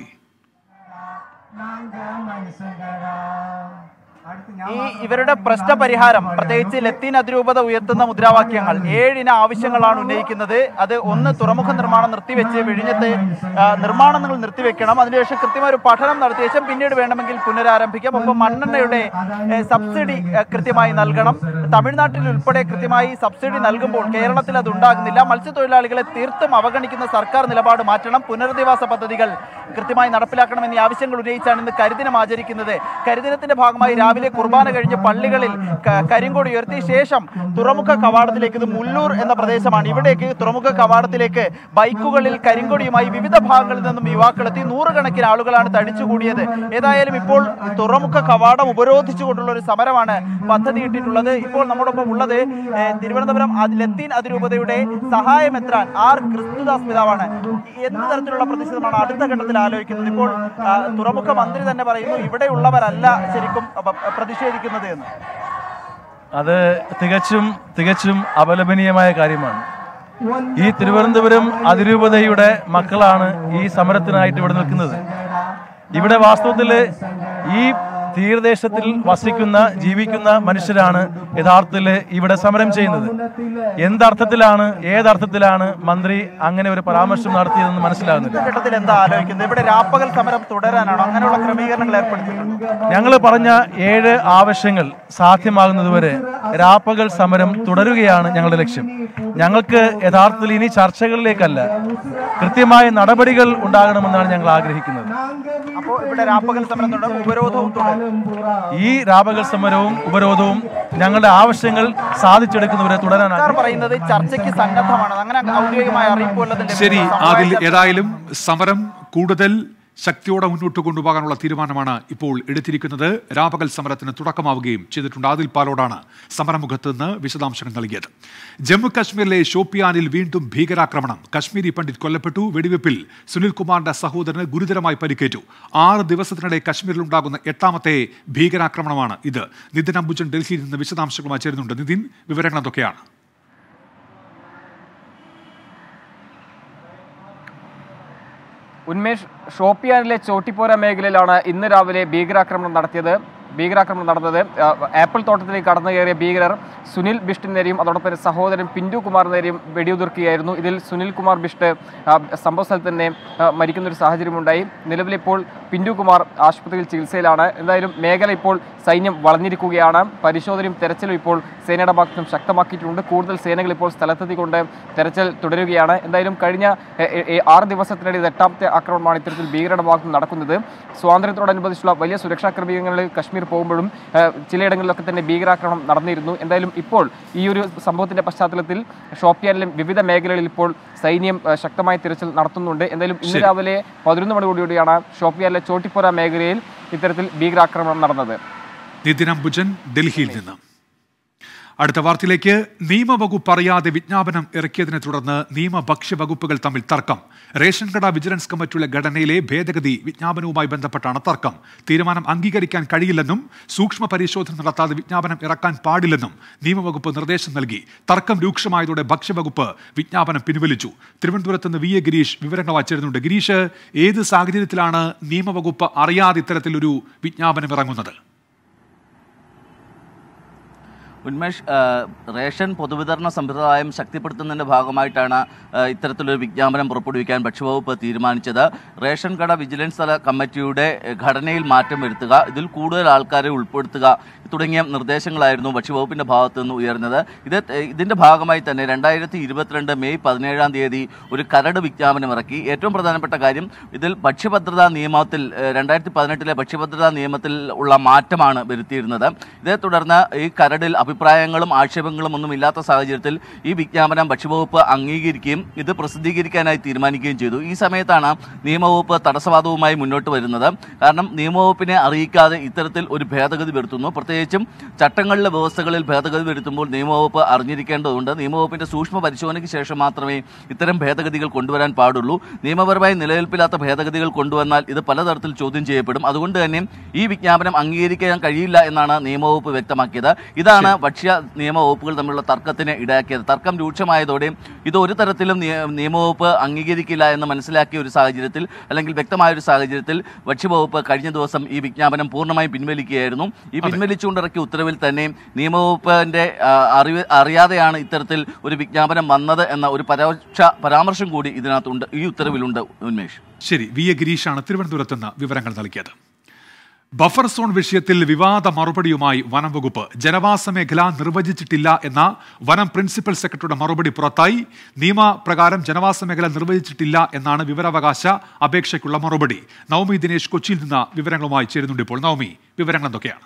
ഈ ഇവരുടെ പ്രശ്ന പരിഹാരം പ്രത്യേകിച്ച് ലത്തീൻ അതിരൂപത ഉയർത്തുന്ന മുദ്രാവാക്യങ്ങൾ ഏഴിന ആവശ്യങ്ങളാണ് ഉന്നയിക്കുന്നത് അത് ഒന്ന് തുറമുഖ നിർമ്മാണം നിർത്തിവെച്ച് വിഴിഞ്ഞത്ത് ആ, നിർമ്മാണങ്ങൾ നിർത്തിവെക്കണം അതിനുശേഷം കൃത്യമായ ഒരു പഠനം നടത്തിയ ശേഷം പിന്നീട് വേണമെങ്കിൽ പുനരാരംഭിക്കാം ഒപ്പം മണ്ണെണ്ണയുടെ ഏ, സബ്സിഡി ഏ, കൃത്യമായി നൽകണം തമിഴ്നാട്ടിൽ ഉൾപ്പെടെ കൃത്യമായി സബ്സിഡി നൽകുമ്പോൾ കേരളത്തിൽ അത് ഉണ്ടാകുന്നില്ല മത്സ്യത്തൊഴിലാളികളെ തീർത്തും അവഗണിക്കുന്ന സർക്കാർ നിലപാട് മാറ്റണം പുനരധിവാസ പദ്ധതികൾ കൃത്യമായി നടപ്പിലാക്കണം എന്നീ ആവശ്യങ്ങൾ ഉന്നയിച്ചാണ് ഇന്ന് കരിദിനം ആചരിക്കുന്നത് കരിദിനത്തിന്റെ ഭാഗമായി രാവിലെ കുർബാന കഴിഞ്ഞ് പള്ളികളിൽ ക- കരിങ്കൊടി ഉയർത്തിയ ശേഷം തുറമുഖ കവാടത്തിലേക്ക് ഇത് മുല്ലൂർ എന്ന പ്രദേശമാണ് ഇവിടേക്ക് തുറമുഖ കവാടത്തിലേക്ക് ബൈക്കുകളിൽ കരിങ്കൊടിയുമായി വിവിധ ഭാഗങ്ങളിൽ നിന്നും യുവാക്കളെത്തി നൂറുകണക്കിന് ആളുകളാണ് തടിച്ചുകൂടിയത് ഏതായാലും ഇപ്പോൾ തുറമുഖ കവാടം ഉപരോധിച്ചുകൊണ്ടുള്ള ഒരു സമരമാണ് പദ്ധതി ഇട്ടിട്ടുള്ളത് ഇപ്പോൾ നമ്മോടൊപ്പം ഉള്ളത് ഏഹ്, തിരുവനന്തപുരം അ- ലത്തീൻ അതിരൂപതയുടെ സഹായമെത്രാൻ ആർ ക്രിസ്തുദാസ് പിതാവാണ് എന്ത് തരത്തിലുള്ള പ്രതിഷേധമാണ് അടുത്ത ഘട്ടത്തിൽ ആലോചിക്കുന്നത് ഇപ്പോൾ ആ, തുറമുഖ മന്ത്രി തന്നെ പറയുന്നു ഇവിടെയുള്ളവരല്ല ശരിക്കും അപ്പ- പ്രതിഷേധിക്കുന്നത് എന്ന് അത് തികച്ചും തികച്ചും അപലപനീയമായ കാര്യമാണ് ഈ തിരുവനന്തപുരം അതിരൂപതയുടെ മക്കളാണ് ഈ സമരത്തിനായിട്ട് ഇവിടെ നിൽക്കുന്നത് ഇവിടെ വാസ്തവത്തിൽ ഈ തീരദേശത്തിൽ വസിക്കുന്ന ജീവിക്കുന്ന മനുഷ്യരാണ് യഥാർത്ഥത്തിൽ ഇവിടെ സമരം ചെയ്യുന്നത് എന്തർത്ഥത്തിലാണ് ഏതർത്ഥത്തിലാണ് മന്ത്രി അങ്ങനെ ഒരു പരാമർശം നടത്തിയതെന്ന് മനസ്സിലാകുന്നില്ല ഘട്ടത്തിൽ എന്താ ആലോചിക്കുന്നത് ഇവിടെ രാപ്പകൽ സമരം തുടരാനാണോ അങ്ങനെയുള്ള ക്രമീകരണങ്ങൾ ഏർപ്പെടുത്തിയിട്ടുണ്ട് ഞങ്ങൾ പറഞ്ഞ ഏഴ് ആവശ്യങ്ങൾ സാധ്യമാകുന്നതുവരെ രാപ്പകൽ സമരം തുടരുകയാണ് ഞങ്ങളുടെ ലക്ഷ്യം ഞങ്ങൾക്ക് യഥാർത്ഥത്തിൽ ഇനി ചർച്ചകളിലേക്കല്ല കൃത്യമായ നടപടികൾ ഉണ്ടാകണമെന്നാണ് ഞങ്ങൾ ആഗ്രഹിക്കുന്നത് അപ്പോൾ ഇവിടെ രാപ്പകൽ സമരം തുടരും ഉപരോധവും തുടരും ഈ രാപകൽ സമരവും ഉപരോധവും ഞങ്ങളുടെ ആവശ്യങ്ങൾ സാധിച്ചെടുക്കുന്നവരെ തുടരാൻ സർക്കാർ പറയുന്നത് ചർച്ചയ്ക്ക് സന്നദ്ധമാണ് അങ്ങനെ ഔദ്യോഗികമായ അറിയിപ്പ് വല്ലതും ശരി ലഭിക്കുമോ? അതിൽ സമവായ ചർച്ച- ഏതായാലും സമരം കൂടുതൽ ശക്തിയോടെ മുന്നോട്ട് കൊണ്ടുപോകാനുള്ള തീരുമാനമാണ് ഇപ്പോൾ എടുത്തിരിക്കുന്നത് രാപകൽ സമരത്തിന് തുടക്കമാവുകയും ചെയ്തിട്ടുണ്ട് ആദിൽ പാലോടാണ് സമരമുഖത്ത് നിന്ന് വിശദാംശങ്ങൾ നൽകിയത് ജമ്മു കശ്മീരിലെ ഷോപ്പിയാനിൽ വീണ്ടും ഭീകരാക്രമണം കശ്മീരി പണ്ഡിറ്റ് കൊല്ലപ്പെട്ടു വെടിവെപ്പിൽ സുനിൽകുമാറിന്റെ സഹോദരന് ഗുരുതരമായി പരിക്കേറ്റു ആറ് ദിവസത്തിനിടെ കശ്മീരിലുണ്ടാകുന്ന എട്ടാമത്തെ ഭീകരാക്രമണമാണ് ഇത് നിതിൻ അംബുജൻ ഡൽഹിയിൽ നിന്ന് വിശദാംശങ്ങളുമായി ചേരുന്നുണ്ട് നിതിൻ വിവരങ്ങൾ എന്തൊക്കെയാണ് ഉന്മേഷ് ഷോപ്പിയാനിലെ ചോട്ടിപ്പോര മേഖലയിലാണ് ഇന്ന് രാവിലെ ഭീകരാക്രമണം നടത്തിയത് ഭീകരാക്രമണം നടന്നത് ആ, ആപ്പിൾ തോട്ടത്തിലേക്ക് കടന്നു കയറിയ ഭീകരർ സുനിൽ ബിഷ്ടിന് നേരെയും അതോടൊപ്പം തന്നെ സഹോദരൻ പിന്റു കുമാറിന് നേരെയും വെടിയുതിർക്കുകയായിരുന്നു ഇതിൽ സുനിൽ കുമാർ ബിഷ്ട് ആ, സംഭവ സ്ഥലത്ത് തന്നെ ആ, മരിക്കുന്ന ഒരു സാഹചര്യമുണ്ടായി നിലവിലിപ്പോൾ പിന്റു കുമാർ ആശുപത്രിയിൽ ചികിത്സയിലാണ് എന്തായാലും മേഖല ഇപ്പോൾ സൈന്യം വളഞ്ഞിരിക്കുകയാണ് പരിശോധനയും തെരച്ചിലും ഇപ്പോൾ സേനയുടെ ഭാഗത്തും ശക്തമാക്കിയിട്ടുണ്ട് കൂടുതൽ സേനകൾ ഇപ്പോൾ സ്ഥലത്തെത്തിക്കൊണ്ട് തെരച്ചിൽ തുടരുകയാണ് എന്തായാലും കഴിഞ്ഞ എ, എ, എ, ആറ് ദിവസത്തിനിടെ ഇത് എട്ടാമത്തെ ആക്രമണമാണ് ഇത്തരത്തിൽ ഭീകരരുടെ ഭാഗത്ത് നടക്കുന്നത് സ്വാതന്ത്ര്യത്തോടനുബന്ധിച്ചുള്ള വലിയ സുരക്ഷാ ക്രമീകരണങ്ങളിൽ കശ്മീർ പോകുമ്പോഴും ഏ, ചിലയിടങ്ങളിലൊക്കെ തന്നെ ഭീകരാക്രമണം നടന്നിരുന്നു എന്തായാലും ഇപ്പോൾ ഈ ഒരു സംഭവത്തിന്റെ പശ്ചാത്തലത്തിൽ ഷോപ്പിയാനിലും വിവിധ മേഖലകളിൽ ഇപ്പോൾ സൈന്യം ഏ, ശക്തമായ തിരച്ചിൽ നടത്തുന്നുണ്ട് എന്തായാലും ഇന്ന് ശരി. രാവിലെ പതിനൊന്ന് മണിയോടുകൂടിയാണ് ഷോപ്പിയാനിലെ ചോട്ടിപ്പുര മേഖലയിൽ ഇത്തരത്തിൽ ഭീകരാക്രമണം നടന്നത് നിതിൻ അംബുജൻ ഡൽഹിയിൽ നിന്ന് അടുത്ത വാർത്തയിലേക്ക് നിയമവകുപ്പ് അറിയാതെ വിജ്ഞാപനം ഇറക്കിയതിനെ തുടർന്ന് നിയമ ഭക്ഷ്യ വകുപ്പുകൾ തമ്മിൽ തർക്കം റേഷൻ കട വിജിലൻസ് കമ്മിറ്റിയുടെ ഘടനയിലെ ഭേദഗതി വിജ്ഞാപനവുമായി ബന്ധപ്പെട്ടാണ് തർക്കം തീരുമാനം അംഗീകരിക്കാൻ കഴിയില്ലെന്നും സൂക്ഷ്മ പരിശോധന നടത്താതെ വിജ്ഞാപനം ഇറക്കാൻ പാടില്ലെന്നും നിയമവകുപ്പ് നിർദ്ദേശം നൽകി തർക്കം രൂക്ഷമായതോടെ ഭക്ഷ്യവകുപ്പ് വിജ്ഞാപനം പിൻവലിച്ചു തിരുവനന്തപുരത്ത് നിന്ന് വി എ ഗിരീഷ് വിവരങ്ങൾ വായിച്ചിരുന്നുണ്ട് ഗിരീഷ് ഏത് സാഹചര്യത്തിലാണ് നിയമവകുപ്പ് അറിയാതെ ഇത്തരത്തിലൊരു വിജ്ഞാപനം ഇറങ്ങുന്നത് ഉന്മേഷ് ആ, റേഷൻ പൊതുവിതരണ സമ്പ്രദായം ശക്തിപ്പെടുത്തുന്നതിന്റെ ഭാഗമായിട്ടാണ് ആ, ഇത്തരത്തിലൊരു വിജ്ഞാപനം പുറപ്പെടുവിക്കാൻ ഭക്ഷ്യവകുപ്പ് തീരുമാനിച്ചത് റേഷൻ കട വിജിലൻസ് തല കമ്മിറ്റിയുടെ എ, ഘടനയിൽ മാറ്റം വരുത്തുക ഇതിൽ കൂടുതൽ ആൾക്കാരെ ഉൾപ്പെടുത്തുക തുടങ്ങിയ നിർദ്ദേശങ്ങളായിരുന്നു ഭക്ഷ്യവകുപ്പിന്റെ ഭാഗത്തു നിന്ന് ഉയർന്നത് ഇത് എ, ഇതിന്റെ ഭാഗമായി തന്നെ രണ്ടായിരത്തി ഇരുപത്തിരണ്ട് മെയ് പതിനേഴാം തീയതി ഒരു കരട് വിജ്ഞാപനം ഇറക്കി ഏറ്റവും പ്രധാനപ്പെട്ട കാര്യം ഇതിൽ ഭക്ഷ്യഭദ്രതാ നിയമത്തിൽ രണ്ടായിരത്തി പതിനെട്ടിലെ ഭക്ഷ്യഭദ്രതാ നിയമത്തിൽ ഉള്ള മാറ്റമാണ് വരുത്തിയിരുന്നത് ഇതേ തുടർന്ന് ഈ കരടിൽ അഭിപ്രായങ്ങളും ആക്ഷേപങ്ങളും ഒന്നും ഇല്ലാത്ത സാഹചര്യത്തിൽ ഈ വിജ്ഞാപനം ഭക്ഷ്യവകുപ്പ് അംഗീകരിക്കുകയും ഇത് പ്രസിദ്ധീകരിക്കാനായി തീരുമാനിക്കുകയും ചെയ്തു ഈ സമയത്താണ് നിയമവകുപ്പ് തടസ്സവാദവുമായി മുന്നോട്ട് വരുന്നത് കാരണം നിയമവകുപ്പിനെ അറിയിക്കാതെ ഇത്തരത്തിൽ ഒരു ഭേദഗതി വരുത്തുന്നു പ്രത്യേകിച്ചും ചട്ടങ്ങളിലെ വ്യവസ്ഥകളിൽ ഭേദഗതി വരുത്തുമ്പോൾ നിയമവകുപ്പ് അറിഞ്ഞിരിക്കേണ്ടതുണ്ട് നിയമവകുപ്പിന്റെ സൂക്ഷ്മ പരിശോധനയ്ക്ക് ശേഷം മാത്രമേ ഇത്തരം ഭേദഗതികൾ കൊണ്ടുവരാൻ പാടുള്ളൂ നിയമപരമായി നിലനിൽപ്പില്ലാത്ത ഭേദഗതികൾ കൊണ്ടുവന്നാൽ ഇത് പലതരത്തിൽ ചോദ്യം ചെയ്യപ്പെടും അതുകൊണ്ട് തന്നെ ഈ വിജ്ഞാപനം അംഗീകരിക്കാൻ കഴിയില്ല എന്നാണ് നിയമവകുപ്പ് വ്യക്തമാക്കിയത് ഇതാണ് ഭക്ഷ്യ നിയമവകുപ്പുകൾ തമ്മിലുള്ള തർക്കത്തിന് ഇടയാക്കിയത് തർക്കം രൂക്ഷമായതോടെ ഇത് ഒരു തരത്തിലും നിയ- നിയമവകുപ്പ് അംഗീകരിക്കില്ല എന്ന് മനസ്സിലാക്കിയ ഒരു സാഹചര്യത്തിൽ അല്ലെങ്കിൽ വ്യക്തമായ ഒരു സാഹചര്യത്തിൽ ഭക്ഷ്യവകുപ്പ് കഴിഞ്ഞ ദിവസം ഈ വിജ്ഞാപനം പൂർണ്ണമായും പിൻവലിക്കുകയായിരുന്നു ഈ പിൻവലിച്ചുകൊണ്ടിറക്കിയ ഉത്തരവിൽ തന്നെ നിയമവകുപ്പിന്റെ ആ, അറിവ് അറിയാതെയാണ് ഇത്തരത്തിൽ ഒരു വിജ്ഞാപനം വന്നത് എന്ന ഒരു പരോക്ഷ പരാമർശം കൂടി ഇതിനകത്തുണ്ട് ഈ ഉത്തരവിലുണ്ട് ഉന്മേഷ് ശരി വി എ ഗിരീഷാണ് തിരുവനന്തപുരത്ത് നിന്ന് വിവരങ്ങൾ നൽകിയത് ബഫർ സോൺ വിഷയത്തിൽ വിവാദ മറുപടിയുമായി വനം വകുപ്പ് ജനവാസ മേഖല നിർവചിച്ചിട്ടില്ല എന്ന വനം പ്രിൻസിപ്പൽ സെക്രട്ടറിയുടെ മറുപടി പുറത്തായി നിയമപ്രകാരം ജനവാസ മേഖല നിർവചിച്ചിട്ടില്ല എന്നാണ് വിവരാവകാശ അപേക്ഷയ്ക്കുള്ള മറുപടി നവമി ദിനേശ് കൊച്ചിയിൽ നിന്ന് വിവരങ്ങളുമായി ചേരുന്നുണ്ട് ഇപ്പോൾ നവമി വിവരങ്ങൾ എന്തൊക്കെയാണ്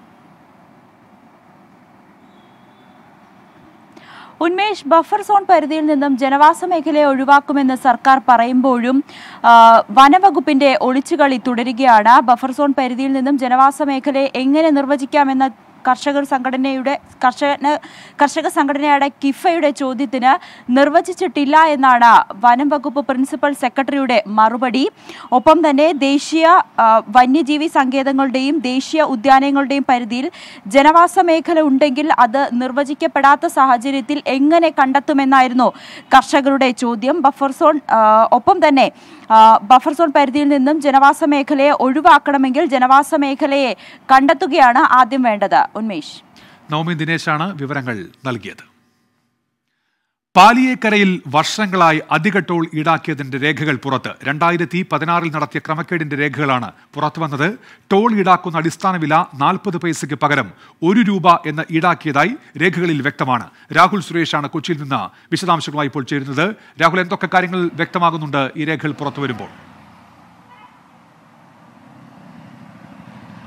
ഉന്മേഷ് ബഫർ സോൺ പരിധിയിൽ നിന്നും ജനവാസ മേഖലയെ ഒഴിവാക്കുമെന്ന് സർക്കാർ പറയുമ്പോഴും ആ, വനവകുപ്പിന്റെ ഒളിച്ചുകളി തുടരുകയാണ് ബഫർ സോൺ പരിധിയിൽ നിന്നും ജനവാസ മേഖലയെ എങ്ങനെ നിർവചിക്കാമെന്ന കർഷകർ സംഘടനയുടെ കർഷക കർഷക സംഘടനയുടെ കിഫയുടെ ചോദ്യത്തിന് നിർവചിച്ചിട്ടില്ല എന്നാണ് വനം വകുപ്പ് പ്രിൻസിപ്പൽ സെക്രട്ടറിയുടെ മറുപടി ഒപ്പം തന്നെ ദേശീയ ആ, വന്യജീവി സങ്കേതങ്ങളുടെയും ദേശീയ ഉദ്യാനങ്ങളുടെയും പരിധിയിൽ ജനവാസ മേഖല ഉണ്ടെങ്കിൽ അത് നിർവചിക്കപ്പെടാത്ത സാഹചര്യത്തിൽ എങ്ങനെ കണ്ടെത്തുമെന്നായിരുന്നു കർഷകരുടെ ചോദ്യം ബഫർ സോൺ ആ, ഒപ്പം തന്നെ ആ, ബഫർ സോൺ പരിധിയിൽ നിന്നും ജനവാസ മേഖലയെ ഒഴിവാക്കണമെങ്കിൽ ജനവാസ മേഖലയെ കണ്ടെത്തുകയാണ് ആദ്യം വേണ്ടത് ഉന്മേഷ് നവമി ദിനേശാണ് വിവരങ്ങൾ നൽകിയത് പാലിയേക്കരയിൽ വർഷങ്ങളായി അധിക ടോൾ ഈടാക്കിയതിന്റെ രേഖകൾ പുറത്ത് രണ്ടായിരത്തി പതിനാറിൽ നടത്തിയ ക്രമക്കേടിന്റെ രേഖകളാണ് പുറത്തുവന്നത് ടോൾ ഈടാക്കുന്ന അടിസ്ഥാന വില നാൽപ്പത് പൈസയ്ക്ക് പകരം ഒരു രൂപ എന്ന് ഈടാക്കിയതായി രേഖകളിൽ വ്യക്തമാണ് രാഹുൽ സുരേഷാണ് കൊച്ചിയിൽ നിന്ന് വിശദാംശങ്ങളുമായി ഇപ്പോൾ ചേരുന്നത് രാഹുൽ എന്തൊക്കെ കാര്യങ്ങൾ വ്യക്തമാകുന്നുണ്ട് ഈ രേഖകൾ പുറത്തു വരുമ്പോൾ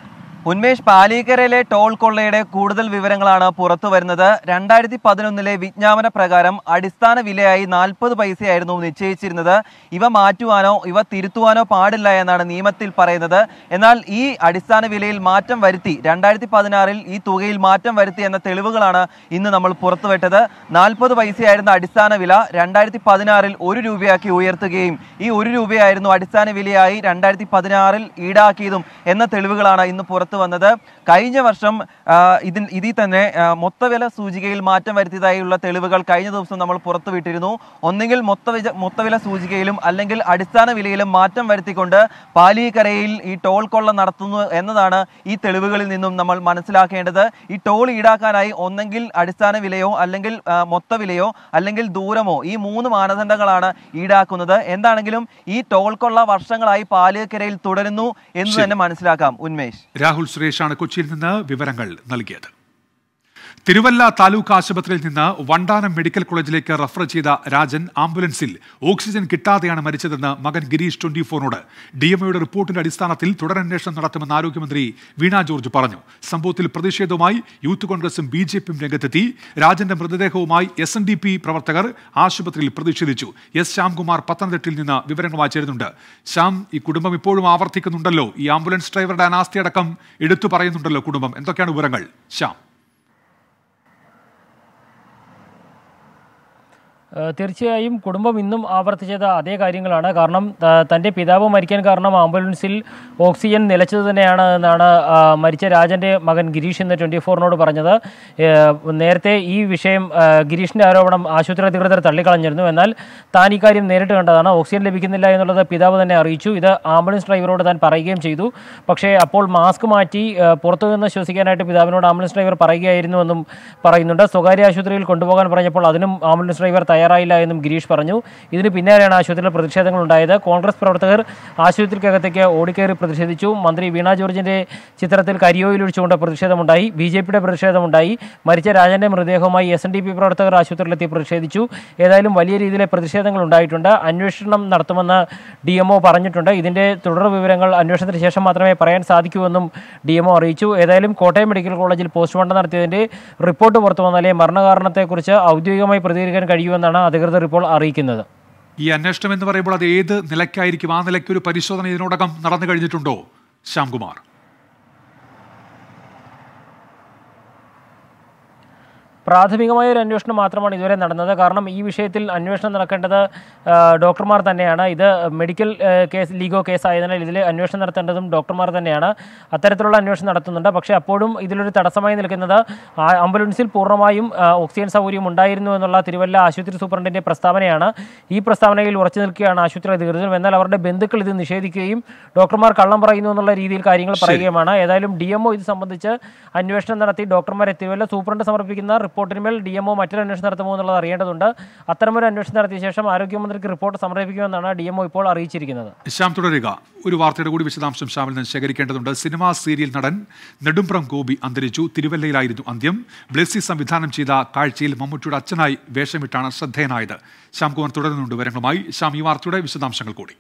ഉന്മേഷ് പാലീക്കരയിലെ ടോൾ കൊള്ളയുടെ കൂടുതൽ വിവരങ്ങളാണ് പുറത്തു വരുന്നത് രണ്ടായിരത്തി പതിനൊന്നിലെ വിജ്ഞാപന പ്രകാരം അടിസ്ഥാന വിലയായി നാൽപ്പത് പൈസയായിരുന്നു നിശ്ചയിച്ചിരുന്നത് ഇവ മാറ്റുവാനോ ഇവ തിരുത്തുവാനോ പാടില്ല എന്നാണ് നിയമത്തിൽ പറയുന്നത് എന്നാൽ ഈ അടിസ്ഥാന വിലയിൽ മാറ്റം വരുത്തി രണ്ടായിരത്തി പതിനാറിൽ ഈ തുകയിൽ മാറ്റം വരുത്തി എന്ന തെളിവുകളാണ് ഇന്ന് നമ്മൾ പുറത്തുവിട്ടത് നാൽപ്പത് പൈസയായിരുന്ന അടിസ്ഥാന വില രണ്ടായിരത്തി പതിനാറിൽ ഒരു രൂപയാക്കി ഉയർത്തുകയും ഈ ഒരു രൂപയായിരുന്നു അടിസ്ഥാന വിലയായി രണ്ടായിരത്തി പതിനാറിൽ ഈടാക്കിയതും എന്ന തെളിവുകളാണ് ഇന്ന് പുറത്തു വന്നത് കഴിഞ്ഞ വർഷം ആ, ഇതിൽ ഇതിൽ തന്നെ ആ, മൊത്തവില സൂചികയിൽ മാറ്റം വരുത്തിയതായുള്ള തെളിവുകൾ കഴിഞ്ഞ ദിവസം നമ്മൾ പുറത്തുവിട്ടിരുന്നു ഒന്നെങ്കിൽ മൊത്തവില മൊത്തവില സൂചികയിലും അല്ലെങ്കിൽ അടിസ്ഥാന വിലയിലും മാറ്റം വരുത്തിക്കൊണ്ട് പാലിക്കരയിൽ ഈ ടോൾ കൊള്ള നടത്തുന്നു എന്നതാണ് ഈ തെളിവുകളിൽ നിന്നും നമ്മൾ മനസ്സിലാക്കേണ്ടത് ഈ ടോൾ ഈടാക്കാനായി ഒന്നെങ്കിൽ അടിസ്ഥാന വിലയോ അല്ലെങ്കിൽ ആ, മൊത്തവിലയോ അല്ലെങ്കിൽ ദൂരമോ ഈ മൂന്ന് മാനദണ്ഡങ്ങളാണ് ഈടാക്കുന്നത് എന്താണെങ്കിലും ഈ ടോൾ കൊള്ള വർഷങ്ങളായി പാലിക്കരയിൽ തുടരുന്നു എന്ന് ശരി. തന്നെ മനസ്സിലാക്കാം ഉന്മേഷ് രാഹുൽ സുരേഷാണ് കൊച്ചിയിൽ നിന്ന് വിവരങ്ങൾ നൽകിയത് തിരുവല്ല താലൂക്ക് ആശുപത്രിയിൽ നിന്ന് വണ്ടാനം മെഡിക്കൽ കോളേജിലേക്ക് റഫർ ചെയ്ത രാജൻ ആംബുലൻസിൽ ഓക്സിജൻ കിട്ടാതെയാണ് മരിച്ചതെന്ന് മകൻ ഗിരീഷ് ട്വന്റി ഫോറിനോട് ഡി എംഒയുടെ റിപ്പോർട്ടിന്റെ അടിസ്ഥാനത്തിൽ തുടരന്വേഷണം നടത്തുമെന്ന് ആരോഗ്യമന്ത്രി വീണ ജോർജ് പറഞ്ഞു സംഭവത്തിൽ പ്രതിഷേധവുമായി യൂത്ത് കോൺഗ്രസും ബി ജെ പിയും രംഗത്തെത്തി രാജന്റെ മൃതദേഹവുമായി എസ് എൻ ഡി പി പ്രവർത്തകർ ആശുപത്രിയിൽ പ്രതിഷേധിച്ചു എസ് ശ്യാംകുമാർ പത്തനംതിട്ടയിൽ നിന്ന് വിവരങ്ങളുമായി ചേരുന്നുണ്ട് ശ്യാം ഈ കുടുംബം ഇപ്പോഴും ആവർത്തിക്കുന്നുണ്ടല്ലോ ഈ ആംബുലൻസ് ഡ്രൈവറുടെ അനാസ്ഥയടക്കം എടുത്തു പറയുന്നുണ്ടല്ലോ കുടുംബം എന്തൊക്കെയാണ് വിവരങ്ങൾ ശ്യാം ഏഹ് തീർച്ചയായും കുടുംബം ഇന്നും ആവർത്തിച്ചത് അതേ കാര്യങ്ങളാണ് കാരണം ആ, തൻ്റെ പിതാവ് മരിക്കാൻ കാരണം ആംബുലൻസിൽ ഓക്സിജൻ നിലച്ചത് തന്നെയാണ് എന്നാണ് ആ, മരിച്ച രാജൻ്റെ മകൻ ഗിരീഷ് എന്ന് ട്വൻറ്റി ഫോറിനോട് പറഞ്ഞത് ഏഹ് നേരത്തെ ഈ വിഷയം ആ, ഗിരീഷിൻ്റെ ആരോപണം ആശുപത്രി അധികൃതർ തള്ളിക്കളഞ്ഞിരുന്നു എന്നാൽ താൻ ഈ കാര്യം നേരിട്ട് കണ്ടതാണ് ഓക്സിജൻ ലഭിക്കുന്നില്ല എന്നുള്ളത് പിതാവ് തന്നെ അറിയിച്ചു ഇത് ആംബുലൻസ് ഡ്രൈവറോട് താൻ പറയുകയും ചെയ്തു പക്ഷേ അപ്പോൾ മാസ്ക് മാറ്റി ആ, പുറത്തു നിന്ന് ശ്വസിക്കാനായിട്ട് പിതാവിനോട് ആംബുലൻസ് ഡ്രൈവർ പറയുകയായിരുന്നുവെന്നും പറയുന്നുണ്ട് സ്വകാര്യ ആശുപത്രിയിൽ കൊണ്ടുപോകാൻ പറഞ്ഞപ്പോൾ അതിനും ആംബുലൻസ് ഡ്രൈവർ തയ്യാറായില്ല എന്നും ഗിരീഷ് പറഞ്ഞു ഇതിന് പിന്നാലെയാണ് ആശുപത്രിയിൽ പ്രതിഷേധങ്ങൾ ഉണ്ടായത് കോൺഗ്രസ് പ്രവർത്തകർ ആശുപത്രിക്കകത്തേക്ക് ഓടിക്കയറി പ്രതിഷേധിച്ചു മന്ത്രി വീണ ജോർജിന്റെ ചിത്രത്തിൽ കരിയോയിലൊഴിച്ചുകൊണ്ട് പ്രതിഷേധമുണ്ടായി ബി ജെ പിയുടെ പ്രതിഷേധമുണ്ടായി മരിച്ച രാജന്റെ മൃതദേഹവുമായി എസ് എൻ ഡി പി പ്രവർത്തകർ ആശുപത്രിയിലെത്തി പ്രതിഷേധിച്ചു ഏതായാലും വലിയ രീതിയിലെ പ്രതിഷേധങ്ങൾ ഉണ്ടായിട്ടുണ്ട് അന്വേഷണം നടത്തുമെന്ന് ഡി എം പറഞ്ഞിട്ടുണ്ട് ഇതിന്റെ തുടർ വിവരങ്ങൾ അന്വേഷണത്തിന് ശേഷം മാത്രമേ പറയാൻ സാധിക്കൂവെന്നും ഡി എം അറിയിച്ചു ഏതായാലും കോട്ടയം മെഡിക്കൽ കോളേജിൽ പോസ്റ്റ്മോർട്ടം നടത്തിയതിന്റെ റിപ്പോർട്ട് പുറത്തു വന്നാലേ മരണകാരണത്തെക്കുറിച്ച് ഔദ്യോഗികമായി പ്രതികരിക്കാൻ കഴിയുമെന്നാണ് അധികൃതർ ഇപ്പോൾ അറിയിക്കുന്നത് ഈ അന്വേഷണം എന്ന് പറയുമ്പോൾ അത് ഏത് നിലയ്ക്കായിരിക്കും ആ നിലയ്ക്ക് ഒരു പരിശോധന ഇതിനോടകം നടന്നു കഴിഞ്ഞിട്ടുണ്ടോ ശ്യാംകുമാർ പ്രാഥമികമായ ഒരു അന്വേഷണം മാത്രമാണ് ഇതുവരെ നടന്നത് കാരണം ഈ വിഷയത്തിൽ അന്വേഷണം നടക്കേണ്ടത് ആ, ഡോക്ടർമാർ തന്നെയാണ് ഇത് മെഡിക്കൽ ആ, കേസ് ലീഗോ കേസ് ആയതിനാൽ ഇതിൽ അന്വേഷണം നടത്തേണ്ടതും ഡോക്ടർമാർ തന്നെയാണ് അത്തരത്തിലുള്ള അന്വേഷണം നടത്തുന്നുണ്ട് പക്ഷേ അപ്പോഴും ഇതിലൊരു തടസ്സമായി നിൽക്കുന്നത് ആ ആംബുലൻസിൽ പൂർണ്ണമായും ആ, ഓക്സിജൻ സൗകര്യം ഉണ്ടായിരുന്നു എന്നുള്ള തിരുവല്ല ആശുപത്രി സൂപ്രണ്ടിൻ്റെ പ്രസ്താവനയാണ് ഈ പ്രസ്താവനയിൽ ഉറച്ചു നിൽക്കുകയാണ് ആശുപത്രി അധികൃതർ എന്നാൽ അവരുടെ ബന്ധുക്കൾ ഇത് നിഷേധിക്കുകയും ഡോക്ടർമാർ കള്ളം പറയുന്നു എന്നുള്ള രീതിയിൽ കാര്യങ്ങൾ പറയുകയുമാണ് ഏതായാലും ഡി എംഒ ഇത് സംബന്ധിച്ച് അന്വേഷണം നടത്തി ഡോക്ടർമാരെ തിരുവല്ല സൂപ്രണ്ട് സമർപ്പിക്കുന്ന റിപ്പോർട്ടിന്മേൽ ഡി എംഒ മറ്റൊരു അന്വേഷണം നടത്തുമോ എന്നുള്ളത് അറിയേണ്ടതുണ്ട് അത്തരമൊരു അന്വേഷണം നടത്തിയ ശേഷം ആരോഗ്യമന്ത്രിക്ക് റിപ്പോർട്ട് സമർപ്പിക്കുമെന്നാണ് ഡി എംഒ ഇപ്പോൾ അറിയിച്ചിരിക്കുന്നത് ശ്യാം തുടരുക ഒരു വാർത്തയുടെ കൂടി വിശദാംശം ശ്യാമിൽ നിന്ന് ശേഖരിക്കേണ്ടതുണ്ട് സിനിമാ സീരിയൽ നടൻ നെടുമ്പ്രം ഗോപി അന്തരിച്ചു തിരുവല്ലയിലായിരുന്നു അന്ത്യം ബ്ലെസ്സി സംവിധാനം ചെയ്ത കാഴ്ചയിൽ മമ്മൂട്ടിയുടെ അച്ഛനായി വേഷമിട്ടാണ് ശ്രദ്ധേയനായത് ശ്യാംകുമാർ തുടരുന്നുണ്ട് വിവരങ്ങളുമായി ശ്യാം ഈ വാർത്തയുടെ വിശദാംശങ്ങൾ കൂടി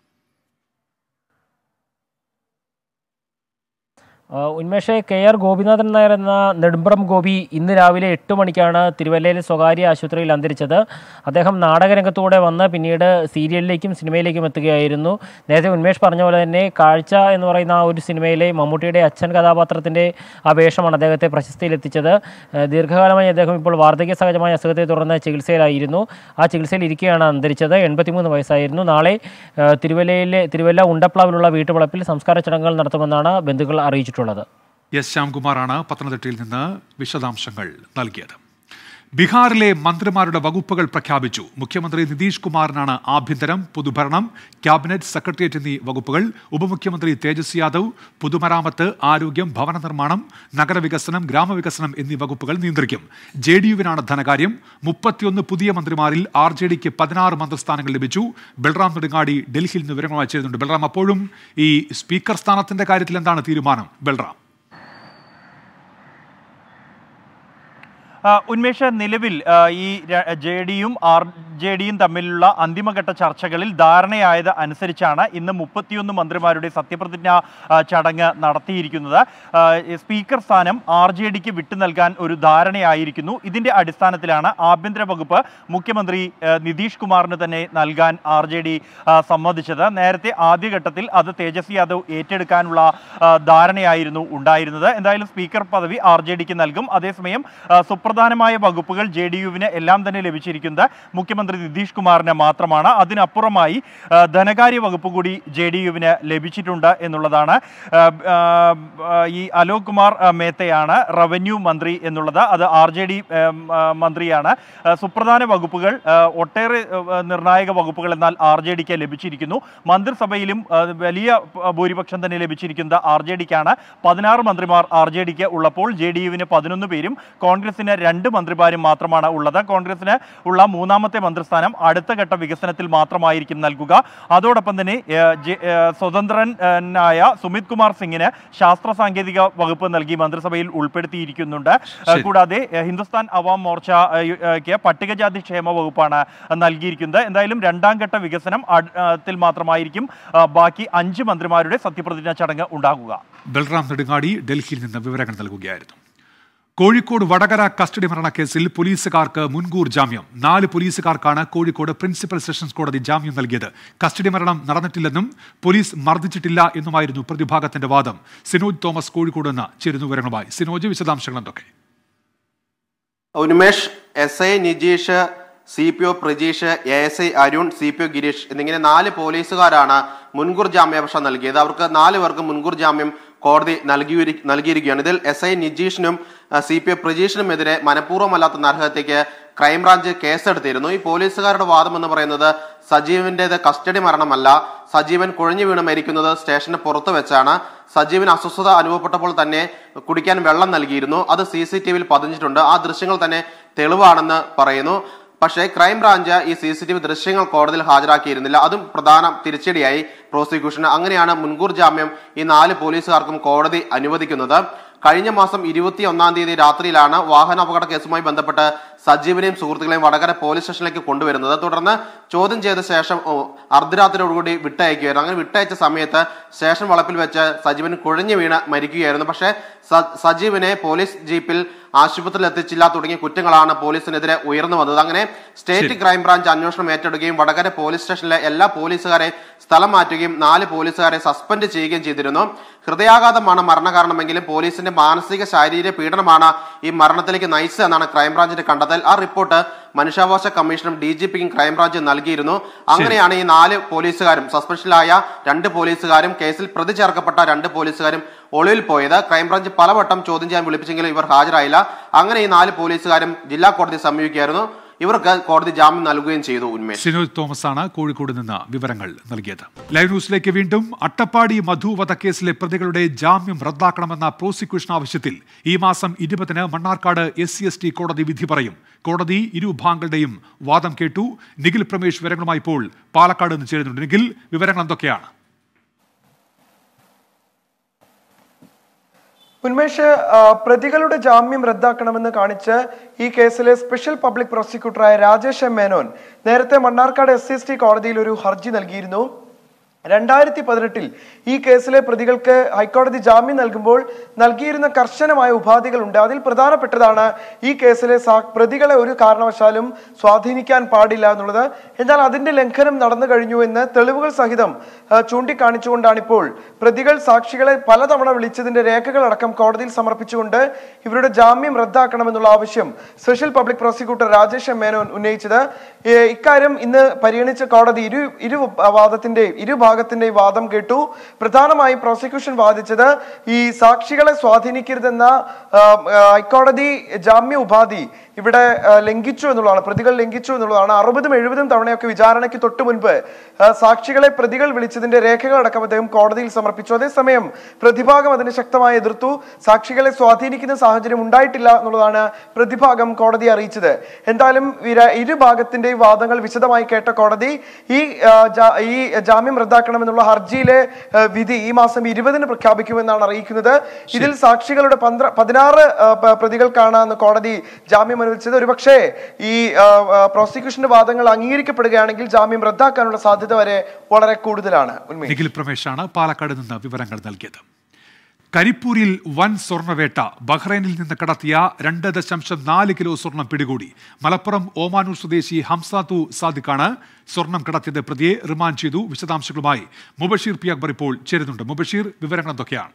ആ, ഉന്മേഷെ കെ ആർ ഗോപിനാഥൻ നായർ എന്ന നെടുമ്പ്രം ഗോപി ഇന്ന് രാവിലെ എട്ട് മണിക്കാണ് തിരുവല്ലയിലെ സ്വകാര്യ ആശുപത്രിയിൽ അന്തരിച്ചത് അദ്ദേഹം നാടകരംഗത്തൂടെ വന്ന് പിന്നീട് സീരിയലിലേക്കും സിനിമയിലേക്കും എത്തുകയായിരുന്നു നേരത്തെ ഉന്മേഷ് പറഞ്ഞ പോലെ തന്നെ കാഴ്ച എന്ന് പറയുന്ന ആ ഒരു സിനിമയിലെ മമ്മൂട്ടിയുടെ അച്ഛൻ കഥാപാത്രത്തിൻ്റെ ആ വേഷമാണ് അദ്ദേഹത്തെ പ്രശസ്തിയിലെത്തിച്ചത് ആ, ദീർഘകാലമായി അദ്ദേഹം ഇപ്പോൾ വാർദ്ധക്യ സഹജമായ അസുഖത്തെ തുടർന്ന് ചികിത്സയിലായിരുന്നു ആ ചികിത്സയിൽ ഇരിക്കെയാണ് അന്തരിച്ചത് എൺപത്തിമൂന്ന് വയസ്സായിരുന്നു നാളെ ആ, തിരുവല്ലയിലെ തിരുവല്ല ഉണ്ടപ്ലാവിലുള്ള വീട്ടുവളപ്പിൽ സംസ്കാര ചടങ്ങുകൾ നടത്തുമെന്നാണ് ബന്ധുക്കൾ അറിയിച്ചിട്ടുള്ളത് എസ് ശ്യാംകുമാറാണ് പത്തനംതിട്ടയിൽ നിന്ന് വിശദാംശങ്ങൾ നൽകിയത് ബീഹാറിലെ മന്ത്രിമാരുടെ വകുപ്പുകൾ പ്രഖ്യാപിച്ചു മുഖ്യമന്ത്രി നിതീഷ് കുമാറിനാണ് ആഭ്യന്തരം പൊതുഭരണം ക്യാബിനറ്റ് സെക്രട്ടേറിയറ്റ് എന്നീ വകുപ്പുകൾ ഉപമുഖ്യമന്ത്രി തേജസ്വി യാദവ് പൊതുമരാമത്ത് ആരോഗ്യം ഭവന നിർമ്മാണം നഗരവികസനം ഗ്രാമവികസനം എന്നീ വകുപ്പുകൾ നിയന്ത്രിക്കും ജെ ഡി യുവിനാണ് ധനകാര്യം മുപ്പത്തിയൊന്ന് പുതിയ മന്ത്രിമാരിൽ ആർ ജെ ഡിക്ക് പതിനാറ് മന്ത്രിസ്ഥാനങ്ങൾ ലഭിച്ചു ബൽറാം നെടുങ്ങാടി ഡൽഹിയിൽ നിന്ന് വിവരങ്ങൾ ചെയ്യുന്നുണ്ട് ബൽറാം അപ്പോഴും ഈ സ്പീക്കർ സ്ഥാനത്തിന്റെ കാര്യത്തിൽ എന്താണ് തീരുമാനം ബൽറാം ആ, ഉന്മേഷ നിലവിൽ ആ, ഈ ജെ ഡിയും ആർ ജെ ഡിയും തമ്മിലുള്ള അന്തിമഘട്ട ചർച്ചകളിൽ ധാരണയായത് അനുസരിച്ചാണ് ഇന്ന് മുപ്പത്തിയൊന്ന് മന്ത്രിമാരുടെ സത്യപ്രതിജ്ഞ ആ, ചടങ്ങ് നടത്തിയിരിക്കുന്നത് ആ, ഈ സ്പീക്കർ സ്ഥാനം ആർ ജെ ഡിക്ക് വിട്ടു നൽകാൻ ഒരു ധാരണയായിരിക്കുന്നു ഇതിന്റെ അടിസ്ഥാനത്തിലാണ് ആഭ്യന്തര വകുപ്പ് മുഖ്യമന്ത്രി ആ, നിതീഷ് കുമാറിന് തന്നെ നൽകാൻ ആർ ജെ ഡി സമ്മതിച്ചത് നേരത്തെ ആദ്യഘട്ടത്തിൽ അത് തേജസ്വി യാദവ് ഏറ്റെടുക്കാനുള്ള ആ, ധാരണയായിരുന്നു ഉണ്ടായിരുന്നത് എന്തായാലും സ്പീക്കർ പദവി ആർ ജെ ഡിക്ക് നൽകും അതേസമയം ആ, സുപ്രധാനമായ വകുപ്പുകൾ ജെ ഡി യുവിന് എല്ലാം തന്നെ ലഭിച്ചിരിക്കുന്നത് മുഖ്യമന്ത്രി നിതീഷ് കുമാറിന് മാത്രമാണ് അതിനപ്പുറമായി ആ, ധനകാര്യ വകുപ്പ് കൂടി ജെ ഡി യുവിന് ലഭിച്ചിട്ടുണ്ട് എന്നുള്ളതാണ് ആ, ആ, ആ, ഈ അലോക് കുമാർ ആ, മേത്തയാണ് റവന്യൂ മന്ത്രി എന്നുള്ളത് അത് ആർ ജെ ഡി മന്ത്രിയാണ് ആ, സുപ്രധാന വകുപ്പുകൾ ആ, ഒട്ടേറെ ആ, നിർണായക വകുപ്പുകൾ എന്നാൽ ആർ ജെ ഡിക്ക് ലഭിച്ചിരിക്കുന്നു മന്ത്രിസഭയിലും ആ, വലിയ ആ, ഭൂരിപക്ഷം തന്നെ ലഭിച്ചിരിക്കുന്നത് ആർ ജെ ഡിക്കാണ് പതിനാറ് മന്ത്രിമാർ ആർ ജെ ഡിക്ക് ഉള്ളപ്പോൾ ജെ ഡി യുവിന് പതിനൊന്ന് പേരും കോൺഗ്രസിന് രണ്ട് മന്ത്രിമാരും മാത്രമാണ് ഉള്ളത് കോൺഗ്രസിന് ഉള്ള മൂന്നാമത്തെ മന്ത്രിസ്ഥാനം അടുത്ത ഘട്ട വികസനത്തിൽ മാത്രമായിരിക്കും നൽകുക അതോടൊപ്പം തന്നെ ഏ, ജെ- ഏ, സ്വതന്ത്രനായ സുമിത് കുമാർ സിംഗിന് ശാസ്ത്ര സാങ്കേതിക വകുപ്പ് നൽകി മന്ത്രിസഭയിൽ ഉൾപ്പെടുത്തിയിരിക്കുന്നുണ്ട് ഏ, ശരി. കൂടാതെ ഏ, ഹിന്ദുസ്ഥാൻ അവാം മോർച്ച ഏ, യു- ഏക്ക് പട്ടികജാതി ക്ഷേമ വകുപ്പാണ് നൽകിയിരിക്കുന്നത് എന്തായാലും രണ്ടാം ഘട്ട വികസനം അട്- ആ, ത്തിൽ മാത്രമായിരിക്കും ആ, ബാക്കി അഞ്ച് മന്ത്രിമാരുടെ സത്യപ്രതിജ്ഞാ ചടങ്ങ് ഉണ്ടാകുക ബൽറാം നെടുങ്ങാടി ഡൽഹിയിൽ നിന്ന് വിവരങ്ങൾ നൽകുകയായിരുന്നു കോഴിക്കോട് വടകര കസ്റ്റഡി മരണക്കേസിൽ പോലീസുകാർക്ക് മുൻകൂർ ജാമ്യം നാല് പോലീസുകാർക്കാണ് കോഴിക്കോട് പ്രിൻസിപ്പൽ സെഷൻസ് കോടതി ജാമ്യം നൽകിയത് കസ്റ്റഡി മരണം നടന്നിട്ടില്ലെന്നും പോലീസ് മർദ്ദിച്ചിട്ടില്ല എന്നുമായിരുന്നു പ്രതിഭാഗത്തിന്റെ വാദം സിനോജ് തോമസ് കോഴിക്കോട് നിന്ന് ചേരുന്ന വിവരങ്ങളുമായി സിനോജ് വിശദാംശങ്ങൾ എന്തൊക്കെ Unmesh S I Nijeesh C P O Prajeesh A S I Arun C P O Girish എന്നിങ്ങനെ നാല് പോലീസുകാരാണ് മുൻകൂർ ജാമ്യാപേക്ഷ നൽകിയത് അവർക്ക് നാല് പേർക്ക് മുൻകൂർ ജാമ്യം കോടതി നൽകി നൽകിയിരിക്കുകയാണ് ഇതിൽ എസ് ഐ നിജീഷിനും സി പി ഒ പ്രജീഷിനുമെതിരെ മനഃപൂർവ്വമല്ലാത്ത നരഹത്യക്ക് ക്രൈംബ്രാഞ്ച് കേസെടുത്തിരുന്നു ഈ പോലീസുകാരുടെ വാദം എന്ന് പറയുന്നത് സജീവന്റേത് കസ്റ്റഡി മരണമല്ല സജീവൻ കുഴഞ്ഞു വീണ് മരിക്കുന്നത് സ്റ്റേഷന് പുറത്ത് വെച്ചാണ് സജീവന് അസ്വസ്ഥത അനുഭവപ്പെട്ടപ്പോൾ തന്നെ കുടിക്കാൻ വെള്ളം നൽകിയിരുന്നു അത് സി സി ടി വിയിൽ പതിഞ്ഞിട്ടുണ്ട് ആ ദൃശ്യങ്ങൾ തന്നെ തെളിവാണെന്ന് പറയുന്നു പക്ഷേ ക്രൈംബ്രാഞ്ച് ഈ സി സി ടി വി ദൃശ്യങ്ങൾ കോടതിയിൽ ഹാജരാക്കിയിരുന്നില്ല അതും പ്രധാന തിരിച്ചടിയായി പ്രോസിക്യൂഷന് അങ്ങനെയാണ് മുൻകൂർ ജാമ്യം ഈ നാല് പോലീസുകാർക്കും കോടതി അനുവദിക്കുന്നത് കഴിഞ്ഞ മാസം ഇരുപത്തി ഒന്നാം തീയതി രാത്രിയിലാണ് വാഹന അപകട കേസുമായി ബന്ധപ്പെട്ട് സജീവിനെയും സുഹൃത്തുക്കളെയും വടകര പോലീസ് സ്റ്റേഷനിലേക്ക് കൊണ്ടുവരുന്നത് തുടർന്ന് ചോദ്യം ചെയ്ത ശേഷം ഓ, അർദ്ധരാത്രിയോടുകൂടി വിട്ടയക്കുകയായിരുന്നു അങ്ങനെ വിട്ടയച്ച സമയത്ത് സ്റ്റേഷൻ വളപ്പിൽ വെച്ച് സജീവൻ കുഴഞ്ഞു വീണ് മരിക്കുകയായിരുന്നു പക്ഷേ സ- സജീവിനെ പോലീസ് ജീപ്പിൽ ആശുപത്രിയിൽ എത്തിച്ചില്ല തുടങ്ങിയ കുറ്റങ്ങളാണ് പോലീസിനെതിരെ ഉയർന്നു വന്നത് അങ്ങനെ സ്റ്റേറ്റ് ക്രൈംബ്രാഞ്ച് അന്വേഷണം ഏറ്റെടുക്കുകയും വടകര പോലീസ് സ്റ്റേഷനിലെ എല്ലാ പോലീസുകാരെ സ്ഥലം മാറ്റുകയും നാല് പോലീസുകാരെ സസ്പെൻഡ് ചെയ്യുകയും ചെയ്തിരുന്നു ഹൃദയാഘാതമാണ് മരണകാരണമെങ്കിലും പോലീസിന്റെ മാനസിക ശാരീരിക പീഡനമാണ് ഈ മരണത്തിലേക്ക് നയിച്ചത് എന്നാണ് ക്രൈംബ്രാഞ്ചിന്റെ കണ്ടെത്തൽ ആ റിപ്പോർട്ട് മനുഷ്യാവകാശ കമ്മീഷനും ഡി ജി പിക്കും ക്രൈംബ്രാഞ്ച് നൽകിയിരുന്നു അങ്ങനെയാണ് ഈ നാല് പോലീസുകാരും സസ്പെൻഷനിലായ രണ്ട് പോലീസുകാരും കേസിൽ പ്രതി ചേർക്കപ്പെട്ട രണ്ട് പോലീസുകാരും ഒളിവിൽ പോയത് ക്രൈംബ്രാഞ്ച് പലവട്ടം ചോദ്യം ചെയ്യാൻ വിളിപ്പിച്ചെങ്കിലും ഇവർ ഹാജരായില്ല അങ്ങനെ ഈ നാല് പോലീസുകാരും ജില്ലാ കോടതി സമീപിക്കുകയായിരുന്നു ഇവർക്ക് കോടതി ജാമ്യം നൽകുകയും ചെയ്തു ഉന്മേഷ് സിനോജ് തോമസ് ആണ് കോഴിക്കോട് നിന്ന് വിവരങ്ങൾ നൽകിയത് ലൈവ് ന്യൂസിലേക്ക് വീണ്ടും അട്ടപ്പാടി മധു വധക്കേസിലെ പ്രതികളുടെ ജാമ്യം റദ്ദാക്കണമെന്ന പ്രോസിക്യൂഷൻ ആവശ്യത്തിൽ ഈ മാസം ഇരുപതിന് Mannarkkad S C S T കോടതി വിധി പറയും കോടതി ഇരുഭാഗങ്ങളുടെയും വാദം കേട്ടു നിഖിൽ പ്രമേഷ് വിവരങ്ങളുമായി ഇപ്പോൾ പാലക്കാട് നിന്ന് ചേരുന്നുണ്ട് നിഖിൽ വിവരങ്ങൾ എന്തൊക്കെയാണ് ഉന്മേഷ് ആ, പ്രതികളുടെ ജാമ്യം റദ്ദാക്കണമെന്ന് കാണിച്ച് ഈ കേസിലെ സ്പെഷ്യൽ പബ്ലിക് പ്രോസിക്യൂട്ടറായ രാജേഷ് എം മേനോൻ നേരത്തെ Mannarkkad S C S T കോടതിയിൽ ഒരു ഹർജി നൽകിയിരുന്നു രണ്ടായിരത്തി പതിനെട്ടിൽ ഈ കേസിലെ പ്രതികൾക്ക് ഹൈക്കോടതി ജാമ്യം നൽകുമ്പോൾ നൽകിയിരുന്ന കർശനമായ ഉപാധികളുണ്ട് അതിൽ പ്രധാനപ്പെട്ടതാണ് ഈ കേസിലെ സാ- പ്രതികളെ ഒരു കാരണവശാലും സ്വാധീനിക്കാൻ പാടില്ല എന്നുള്ളത് എന്നാൽ അതിന്റെ ലംഘനം നടന്നു കഴിഞ്ഞു എന്ന് തെളിവുകൾ സഹിതം ആ, ചൂണ്ടിക്കാണിച്ചുകൊണ്ടാണ് ഇപ്പോൾ പ്രതികൾ സാക്ഷികളെ പലതവണ വിളിച്ചതിന്റെ രേഖകളടക്കം കോടതിയിൽ സമർപ്പിച്ചുകൊണ്ട് ഇവരുടെ ജാമ്യം റദ്ദാക്കണമെന്നുള്ള ആവശ്യം special public prosecutor Rajesh M Menon ഉന്നയിച്ചത് ഏ, ഇക്കാര്യം ഇന്ന് പരിഗണിച്ച കോടതി ഇരു ഇരു വാദത്തിന്റെ ഇരുഭാഗത്തിന്റെയും വാദം കേട്ടു പ്രധാനമായും പ്രോസിക്യൂഷൻ വാദിച്ചത് ഈ സാക്ഷികളെ സ്വാധീനിക്കരുതെന്ന ആ, ആ, ഹൈക്കോടതി ജാമ്യ ഉപാധി ഇവിടെ ആ, ലംഘിച്ചു എന്നുള്ളതാണ് പ്രതികൾ ലംഘിച്ചു എന്നുള്ളതാണ് അറുപതും എഴുപതും തവണയൊക്കെ വിചാരണയ്ക്ക് തൊട്ടു മുൻപ് ആ, സാക്ഷികളെ പ്രതികൾ വിളിച്ചതിന്റെ രേഖകളടക്കം അദ്ദേഹം കോടതിയിൽ സമർപ്പിച്ചു അതേസമയം പ്രതിഭാഗം അതിനെ ശക്തമായി എതിർത്തു സാക്ഷികളെ സ്വാധീനിക്കുന്ന സാഹചര്യം ഉണ്ടായിട്ടില്ല എന്നുള്ളതാണ് പ്രതിഭാഗം കോടതിയെ അറിയിച്ചത് എന്തായാലും ഇര- ഇരു ഭാഗത്തിന്റെയും വാദങ്ങൾ വിശദമായി കേട്ട കോടതി ഈ ആ, ജാ- ഈ ജാമ്യം റദ്ദാക്കൽ റദ്ദാക്കണമെന്നുള്ള ഹർജിയിലെ ആ, വിധി ഈ മാസം ഇരുപതിന് പ്രഖ്യാപിക്കുമെന്നാണ് അറിയിക്കുന്നത് ഇതിൽ സാക്ഷികളുടെ പന്ത്ര പതിനാറ് ആ, പ- പ്രതികൾക്കാണ് അന്ന് കോടതി ജാമ്യം അനുവദിച്ചത് ഒരുപക്ഷേ ഈ ആ, ആ, പ്രോസിക്യൂഷന്റെ വാദങ്ങൾ അംഗീകരിക്കപ്പെടുകയാണെങ്കിൽ ജാമ്യം റദ്ദാക്കാനുള്ള സാധ്യത വരെ വളരെ കൂടുതലാണ് ഉന്മേഷ് നിഖിൽ പ്രമേശാണ് പാലക്കാട് നിന്ന് വിവരങ്ങൾ നൽകിയത് കരിപ്പൂരിൽ വൻ സ്വർണ്ണവേട്ട ബഹ്റൈനിൽ നിന്ന് കടത്തിയ രണ്ട് ദശാംശം നാല് കിലോ സ്വർണം പിടികൂടി മലപ്പുറം ഓമാനൂർ സ്വദേശി ഹംസാത്തു സാദിഖാണ് സ്വർണം കടത്തിയത് പ്രതിയെ റിമാൻഡ് ചെയ്തു വിശദാംശങ്ങളുമായി മുബഷീർ പി അക്ബർ ഇപ്പോൾ ചേരുന്നുണ്ട് മുബഷീർ വിവരങ്ങൾ എന്തൊക്കെയാണ്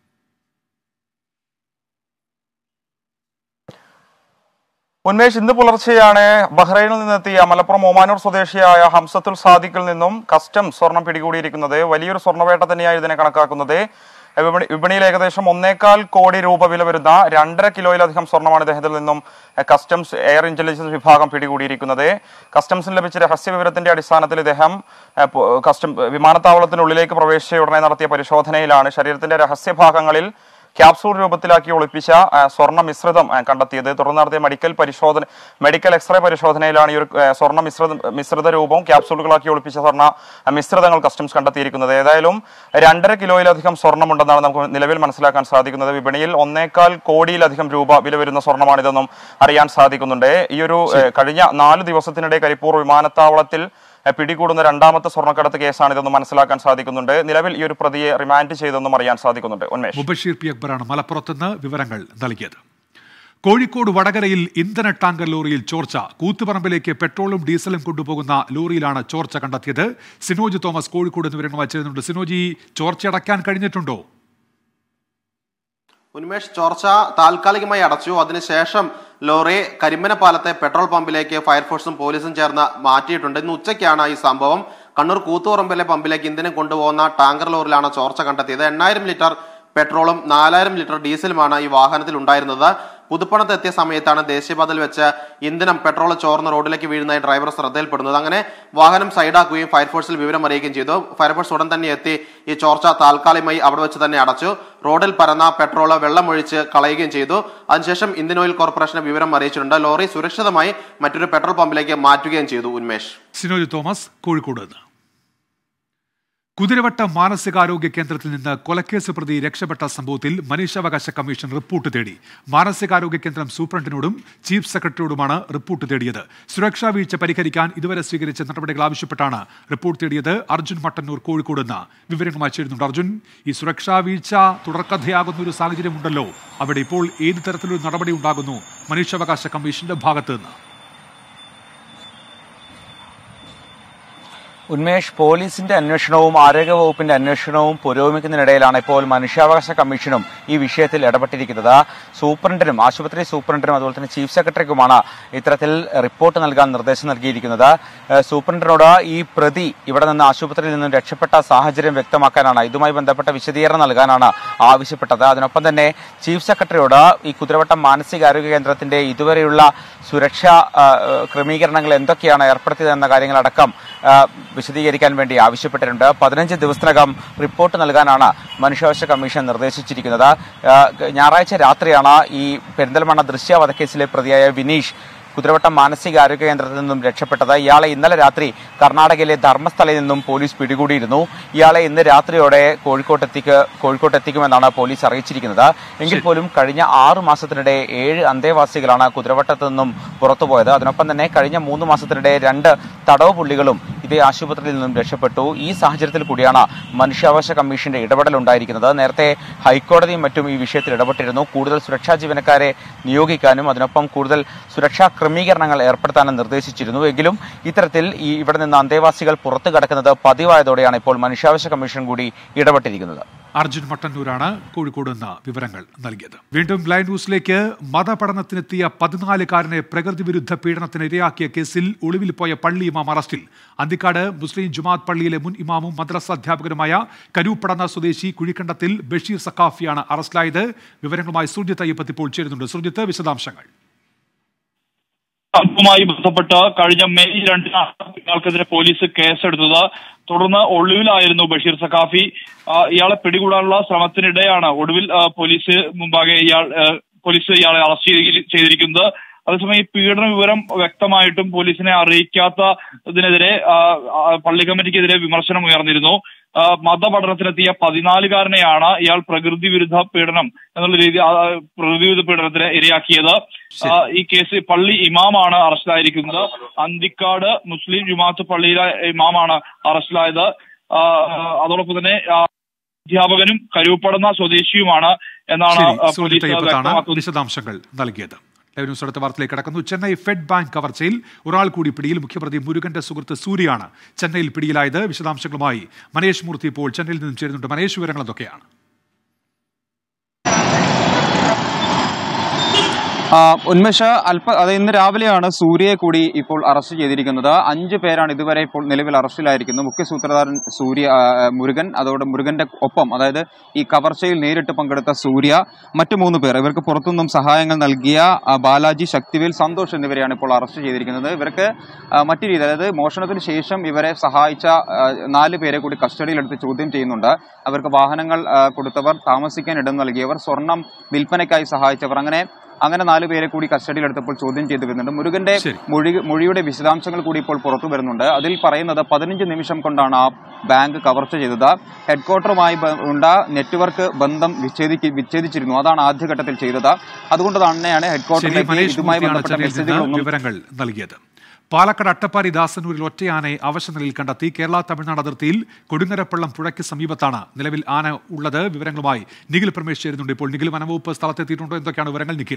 ഉന്മേഷ് ഇന്ന് പുലർച്ചെയാണ് ബഹ്റൈനിൽ നിന്നെത്തിയ മലപ്പുറം ഒമാനൂർ സ്വദേശിയായ ഹംസത്തുൽ സാദിഖിൽ നിന്നും കസ്റ്റംസ് സ്വർണം പിടികൂടിയിരിക്കുന്നത് വലിയൊരു സ്വർണ്ണവേട്ട തന്നെയായി ഇതിനെ കണക്കാക്കുന്നത് വിപണി വിപണിയിൽ ഏകദേശം ഒന്നേകാൽ കോടി രൂപ വില വരുന്ന രണ്ടര കിലോയിലധികം സ്വർണ്ണമാണ് ഇദ്ദേഹത്തിൽ നിന്നും എഹ്, കസ്റ്റംസ് എയർ ഇന്റലിജൻസ് വിഭാഗം പിടികൂടിയിരിക്കുന്നത് കസ്റ്റംസിന് ലഭിച്ച രഹസ്യ വിവരത്തിന്റെ അടിസ്ഥാനത്തിൽ ഇദ്ദേഹം എഹ്, പോ- കസ്റ്റം വിമാനത്താവളത്തിനുള്ളിലേക്ക് പ്രവേശിച്ച ഉടനെ നടത്തിയ പരിശോധനയിലാണ് ശരീരത്തിന്റെ രഹസ്യഭാഗങ്ങളിൽ ക്യാപ്സൂൾ രൂപത്തിലാക്കി ഒളിപ്പിച്ച ആ, സ്വർണ്ണ മിശ്രിതം ആ, കണ്ടെത്തിയത് തുടർന്ന് നടത്തിയ മെഡിക്കൽ പരിശോധന മെഡിക്കൽ എക്സ്റേ പരിശോധനയിലാണ് ഈ ഒരു ആ, സ്വർണ്ണ മിശ്രിത മിശ്രിത രൂപവും ക്യാപ്സൂളുകളാക്കി ഒളിപ്പിച്ച സ്വർണ്ണ ആ, മിശ്രിതങ്ങൾ കസ്റ്റംസ് കണ്ടെത്തിയിരിക്കുന്നത് ഏതായാലും രണ്ടര കിലോയിലധികം സ്വർണ്ണമുണ്ടെന്നാണ് നമുക്ക് നിലവിൽ മനസ്സിലാക്കാൻ സാധിക്കുന്നത് വിപണിയിൽ ഒന്നേകാൽ കോടിയിലധികം രൂപ വില വരുന്ന സ്വർണ്ണമാണിതെന്നും അറിയാൻ സാധിക്കുന്നുണ്ട് ഈ ഒരു ഏ, കഴിഞ്ഞ നാല് ദിവസത്തിനിടെ കരിപ്പൂർ വിമാനത്താവളത്തിൽ എ, പിടികൂടുന്ന രണ്ടാമത്തെ സ്വർണ്ണക്കടത്ത് കേസാണിതെന്ന് മനസ്സിലാക്കാൻ സാധിക്കുന്നുണ്ട് നിലവിൽ ഈ ഒരു പ്രതിയെ റിമാൻഡ് ചെയ്തെന്നും അറിയാൻ സാധിക്കുന്നുണ്ട് ഉന്മേഷ് മുബഷീർ പി അക്ബറാണ് മലപ്പുറത്തുനിന്ന് വിവരങ്ങൾ നൽകിയത് കോഴിക്കോട് വടകരയിൽ ഇന്ധന ടാങ്കർ ലോറിയിൽ ചോർച്ച കൂത്തുപറമ്പിലേക്ക് പെട്രോളും ഡീസലും കൊണ്ടുപോകുന്ന ലോറിയിലാണ് ചോർച്ച കണ്ടെത്തിയത് സിനോജ് തോമസ് കോഴിക്കോട് എന്ന് വിവരങ്ങൾ വച്ചിരുന്നുണ്ട് സിനോജ് ഈ ചോർച്ച അടയ്ക്കാൻ കഴിഞ്ഞിട്ടുണ്ടോ ഉന്മേഷ് ചോർച്ച താൽക്കാലികമായി അടച്ചു അതിനുശേഷം ലോറി കരിമ്പനപ്പാലത്തെ പെട്രോൾ പമ്പിലേക്ക് ഫയർഫോഴ്സും പോലീസും ചേർന്ന് മാറ്റിയിട്ടുണ്ട് ഇന്ന് ഉച്ചയ്ക്കാണ് ഈ സംഭവം കണ്ണൂർ കൂത്തുപറമ്പിലെ പമ്പിലേക്ക് ഇന്ധനം കൊണ്ടുപോകുന്ന ടാങ്കർ ലോറിയിലാണ് ചോർച്ച കണ്ടെത്തിയത് എണ്ണായിരം ലിറ്റർ പെട്രോളും നാലായിരം ലിറ്റർ ഡീസലുമാണ് ഈ വാഹനത്തിൽ ഉണ്ടായിരുന്നത് പുതുപ്പണത്ത് എത്തിയ സമയത്താണ് ദേശീയപാതയിൽ വെച്ച് ഇന്ധനം പെട്രോൾ ചോർന്ന് റോഡിലേക്ക് വീഴുന്നതായി ഡ്രൈവർ ശ്രദ്ധയിൽപ്പെടുന്നത് അങ്ങനെ വാഹനം സൈഡാക്കുകയും ഫയർഫോഴ്സിൽ വിവരം അറിയിക്കുകയും ചെയ്തു ഫയർഫോഴ്സ് ഉടൻ തന്നെ എത്തി ഈ ചോർച്ച താൽക്കാലികമായി അവിടെ വെച്ച് തന്നെ അടച്ചു റോഡിൽ പരന്ന പെട്രോൾ വെള്ളമൊഴിച്ച് കളയുകയും ചെയ്തു അതിനുശേഷം ഇന്ത്യൻ ഓയിൽ കോർപ്പറേഷന് വിവരം അറിയിച്ചിട്ടുണ്ട് ലോറി സുരക്ഷിതമായി മറ്റൊരു പെട്രോൾ പമ്പിലേക്ക് മാറ്റുകയും ചെയ്തു ഉന്മേഷ് സിനോജ് തോമസ് കോഴിക്കോട് നിന്ന് കുതിരവട്ടം മാനസികാരോഗ്യ കേന്ദ്രത്തിൽ നിന്ന് കൊലക്കേസ് പ്രതി രക്ഷപ്പെട്ട സംഭവത്തിൽ മനുഷ്യാവകാശ കമ്മീഷൻ റിപ്പോർട്ട് തേടി മാനസികാരോഗ്യ കേന്ദ്രം സൂപ്രണ്ടിനോടും ചീഫ് സെക്രട്ടറിയോടുമാണ് റിപ്പോർട്ട് തേടിയത് സുരക്ഷാ വീഴ്ച പരിഹരിക്കാൻ ഇതുവരെ സ്വീകരിച്ച നടപടികൾ ആവശ്യപ്പെട്ടാണ് റിപ്പോർട്ട് തേടിയത് അർജുൻ മട്ടന്നൂർ കോഴിക്കോട് നിന്ന് വിവരങ്ങളുമായി ചേരുന്നുണ്ട് അർജുൻ ഈ സുരക്ഷാ വീഴ്ച തുടർക്കഥയാകുന്ന ഒരു സാഹചര്യമുണ്ടല്ലോ അവിടെ ഇപ്പോൾ ഏത് തരത്തിലൊരു നടപടി ഉണ്ടാകുന്നു മനുഷ്യാവകാശ കമ്മീഷന്റെ ഭാഗത്ത് നിന്ന് ഉന്മേഷ് പോലീസിന്റെ അന്വേഷണവും ആരോഗ്യവകുപ്പിന്റെ അന്വേഷണവും പുരോഗമിക്കുന്നതിനിടയിലാണ് ഇപ്പോൾ മനുഷ്യാവകാശ കമ്മീഷനും ഈ വിഷയത്തിൽ ഇടപെട്ടിരിക്കുന്നത് സൂപ്രണ്ടിനും ആശുപത്രി സൂപ്രണ്ടിനും അതുപോലെ തന്നെ ചീഫ് സെക്രട്ടറിക്കുമാണ് ഇത്തരത്തിൽ റിപ്പോർട്ട് നൽകാൻ നിർദ്ദേശം നൽകിയിരിക്കുന്നത് ഏഹ് സൂപ്രണ്ടിനോട് ഈ പ്രതി ഇവിടെ നിന്ന് ആശുപത്രിയിൽ നിന്നും രക്ഷപ്പെട്ട സാഹചര്യം വ്യക്തമാക്കാനാണ് ഇതുമായി ബന്ധപ്പെട്ട വിശദീകരണം നൽകാനാണ് ആവശ്യപ്പെട്ടത് അതിനൊപ്പം തന്നെ ചീഫ് സെക്രട്ടറിയോട് ഈ കുതിരവട്ടം മാനസികാരോഗ്യ കേന്ദ്രത്തിന്റെ ഇതുവരെയുള്ള സുരക്ഷാ ആ, ക്രമീകരണങ്ങൾ എന്തൊക്കെയാണ് ഏർപ്പെടുത്തിയതെന്ന കാര്യങ്ങളടക്കം ആ, വിശദീകരിക്കാൻ വേണ്ടി ആവശ്യപ്പെട്ടിട്ടുണ്ട് പതിനഞ്ച് ദിവസത്തിനകം റിപ്പോർട്ട് നൽകാനാണ് മനുഷ്യാവകാശ കമ്മീഷൻ നിർദ്ദേശിച്ചിരിക്കുന്നത് ആ, ഞായറാഴ്ച രാത്രിയാണ് ഈ പെരിന്തൽമണ്ണ ദൃശ്യ വധക്കേസിലെ പ്രതിയായ വിനീഷ് കുതിരവട്ടം മാനസികാരോഗ്യ കേന്ദ്രത്തിൽ നിന്നും രക്ഷപ്പെട്ടത് ഇയാളെ ഇന്നലെ രാത്രി കർണാടകയിലെ ധർമ്മസ്ഥലയിൽ നിന്നും പോലീസ് പിടികൂടിയിരുന്നു ഇയാളെ ഇന്ന് രാത്രിയോടെ കോഴിക്കോട്ട് എത്തിക്ക് കോഴിക്കോട്ട് എത്തിക്കുമെന്നാണ് പോലീസ് അറിയിച്ചിരിക്കുന്നത് എങ്കിൽ പോലും കഴിഞ്ഞ ആറു മാസത്തിനിടെ ഏഴ് അന്തേവാസികളാണ് കുതിരവട്ടത്ത് നിന്നും പുറത്തുപോയത് അതിനൊപ്പം തന്നെ കഴിഞ്ഞ മൂന്ന് മാസത്തിനിടെ രണ്ട് തടവ് പുള്ളികളും ഇതേ ആശുപത്രിയിൽ നിന്നും രക്ഷപ്പെട്ടു ഈ സാഹചര്യത്തിൽ കൂടിയാണ് മനുഷ്യാവകാശ കമ്മീഷന്റെ ഇടപെടൽ ഉണ്ടായിരിക്കുന്നത് നേരത്തെ ഹൈക്കോടതിയും മറ്റും ഈ വിഷയത്തിൽ ഇടപെട്ടിരുന്നു കൂടുതൽ സുരക്ഷാ ജീവനക്കാരെ നിയോഗിക്കാനും അതിനൊപ്പം കൂടുതൽ സുരക്ഷാ ക്രമീകരണങ്ങൾ ഏർപ്പെടുത്താനും നിർദ്ദേശിച്ചിരുന്നു എങ്കിലും ഇത്തരത്തിൽ ഈ ഇവിടെ നിന്ന് അന്തേവാസികൾ പുറത്തു കടക്കുന്നത് പതിവായതോടെയാണ് ഇപ്പോൾ മനുഷ്യാവകാശ കമ്മീഷൻ കൂടി ഇടപെട്ടിരിക്കുന്നത് അർജുൻ മട്ടന്നൂരാണ് കോഴിക്കോട് നിന്ന് വിവരങ്ങൾ നൽകിയത് വീണ്ടും ലൈവ് ന്യൂസിലേക്ക് മതപഠനത്തിനെത്തിയ പതിനാലുകാരനെ പ്രകൃതി വിരുദ്ധ പീഡനത്തിന് ഇരയാക്കിയ കേസിൽ ഒളിവിൽ പോയ പള്ളി ഇമാം അറസ്റ്റിൽ അന്തിക്കാട് മുസ്ലിം ജുമാത്ത് പള്ളിയിലെ മുൻ ഇമാമും മദ്രസ അധ്യാപകനുമായ കരൂപ്പടന്ന സ്വദേശി കുഴിക്കണ്ടത്തിൽ ബഷീർ സക്കാഫിയാണ് അറസ്റ്റിലായത് വിവരങ്ങളുമായി സുർജിത്ത് അയ്യപ്പത്ത് ഇപ്പോൾ ചേരുന്നുണ്ട് സുർജിത്ത് വിശദാംശങ്ങൾ സംഭവവുമായി ബന്ധപ്പെട്ട് കഴിഞ്ഞ മെയ് രണ്ടിനാണ് ഇയാൾക്കെതിരെ പോലീസ് കേസെടുത്തത് തുടർന്ന് ഒളിവിലായിരുന്നു ബഷീർ സഖാഫി ആ, ഇയാളെ പിടികൂടാനുള്ള ശ്രമത്തിനിടെയാണ് ഒടുവിൽ ആ, പോലീസ് മുമ്പാകെ ഇയാൾ ആ, പോലീസ് ഇയാളെ അറസ്റ്റ് ചെയ്തി- ചെയ്തിരിക്കുന്നത് അതേസമയം ഈ പീഡന വിവരം വ്യക്തമായിട്ടും പോലീസിനെ അറിയിക്കാത്തതിനെതിരെ ആ, ആ, പള്ളി കമ്മിറ്റിക്കെതിരെ വിമർശനം ഉയർന്നിരുന്നു ആ, മതപഠനത്തിനെത്തിയ പതിനാലുകാരനെയാണ് ഇയാൾ പ്രകൃതി വിരുദ്ധ പീഡനം എന്നുള്ള രീതി ആ, പ്രകൃതി വിരുദ്ധ പീഡനത്തിന് ഇരയാക്കിയത് ആ, ഈ കേസ് പള്ളി ഇമാമാണ് അറസ്റ്റിലായിരിക്കുന്നത് അന്തിക്കാട് മുസ്ലിം ജുമാഅത്ത് പള്ളിയിലെ ഇമാമാണ് അറസ്റ്റിലായത് ആ, അതോടൊപ്പം തന്നെ ആ, അധ്യാപകനും കരുവപ്പടന്ന സ്വദേശിയുമാണ് എന്നാണ് ശരി, ആ, സൂര്യ പോലീസ് തയ്യപ്പത്താണ് വ്യക്തമാക്കുന്നത് വിശദാംശങ്ങൾ നൽകിയത് ലൈവ് ന്യൂസ് അടുത്ത വാർത്തയിലേക്ക് കടക്കുന്നു ചെന്നൈ ഫെഡ് ബാങ്ക് കവർച്ചയിൽ ഒരാൾ കൂടി പിടിയിൽ മുഖ്യപ്രതി മുരുകന്റെ സുഹൃത്ത് സൂര്യയാണ് ചെന്നൈയിൽ പിടിയിലായത് വിശദാംശങ്ങളുമായി മനേഷ് മൂർത്തി ഇപ്പോൾ ചെന്നൈയിൽ നിന്നും ചേരുന്നുണ്ട് മനേഷ് വിവരങ്ങൾ എന്തൊക്കെയാണ് ആ, ഉന്മേഷ അല്പ അത് ഇന്ന് രാവിലെയാണ് സൂര്യയെ കൂടി ഇപ്പോൾ അറസ്റ്റ് ചെയ്തിരിക്കുന്നത് അഞ്ച് പേരാണ് ഇതുവരെ ഇപ്പോൾ നിലവിൽ അറസ്റ്റിലായിരിക്കുന്നത് മുഖ്യ സൂത്രധാരൻ സൂര്യ ആ, മുരുകൻ അതോടെ മുരുകന്റെ ഒപ്പം അതായത് ഈ കവർച്ചയിൽ നേരിട്ട് പങ്കെടുത്ത സൂര്യ മറ്റു മൂന്ന് പേർ ഇവർക്ക് പുറത്തുനിന്നും സഹായങ്ങൾ നൽകിയ ആ, ബാലാജി ശക്തിവേൽ സന്തോഷ് എന്നിവരെയാണ് ഇപ്പോൾ അറസ്റ്റ് ചെയ്തിരിക്കുന്നത് ഇവർക്ക് ആ, മറ്റു രീതി അതായത് മോഷണത്തിന് ശേഷം ഇവരെ സഹായിച്ച ആ, നാല് പേരെ കൂടി കസ്റ്റഡിയിലെടുത്ത് ചോദ്യം ചെയ്യുന്നുണ്ട് അവർക്ക് വാഹനങ്ങൾ ആ, കൊടുത്തവർ താമസിക്കാൻ ഇടം നൽകിയവർ സ്വർണം വിൽപ്പനയ്ക്കായി സഹായിച്ചവർ അങ്ങനെ അങ്ങനെ നാല് പേരെ കൂടി കസ്റ്റഡിയിലെടുത്തപ്പോൾ ചോദ്യം ചെയ്തു വരുന്നുണ്ട് മുരുകന്റെ മൊഴി മൊഴിയുടെ വിശദാംശങ്ങൾ കൂടി ഇപ്പോൾ പുറത്തു വരുന്നുണ്ട് അതിൽ പറയുന്നത് പതിനഞ്ച് നിമിഷം കൊണ്ടാണ് ആ ബാങ്ക് കവർച്ച ചെയ്തത് ഹെഡ്ക്വാർട്ടറുമായി ബ- ഉണ്ട നെറ്റ്വർക്ക് ബന്ധം വിച്ഛേദിക്ക് വിച്ഛേദിച്ചിരുന്നു അതാണ് ആദ്യഘട്ടത്തിൽ ചെയ്തത് അതുകൊണ്ട് തന്നെയാണ് ശരി ഹെഡ്ക്വാർട്ടറിലേക്ക് മനേഷ് ഇതുമായി മൂർത്തിയാണ് ബന്ധപ്പെട്ട ചെന്നൈയിൽ നിന്ന് മെസ്സേജുകളൊന്നും വിവരങ്ങൾ നൽകിയത് പാലക്കാട് അട്ടപ്പാടി ദാസനൂരിൽ ഒറ്റയാനയെ അവശനിലയിൽ കണ്ടെത്തി കേരള തമിഴ്നാട് അതിർത്തിയിൽ കൊടുങ്ങരപ്പള്ളം പുഴയ്ക്ക് സമീപത്താണ് നിലവിൽ ആന ഉള്ളത് വിവരങ്ങളുമായി നിഖിൽ പ്രമേശ് ചേരുന്നുണ്ട് ഇപ്പോൾ നിഖിൽ വനംവകുപ്പ് സ്ഥലത്തെത്തിയിട്ടുണ്ടോ എന്തൊക്കെയാണ് വിവരങ്ങൾ നിഖിൽ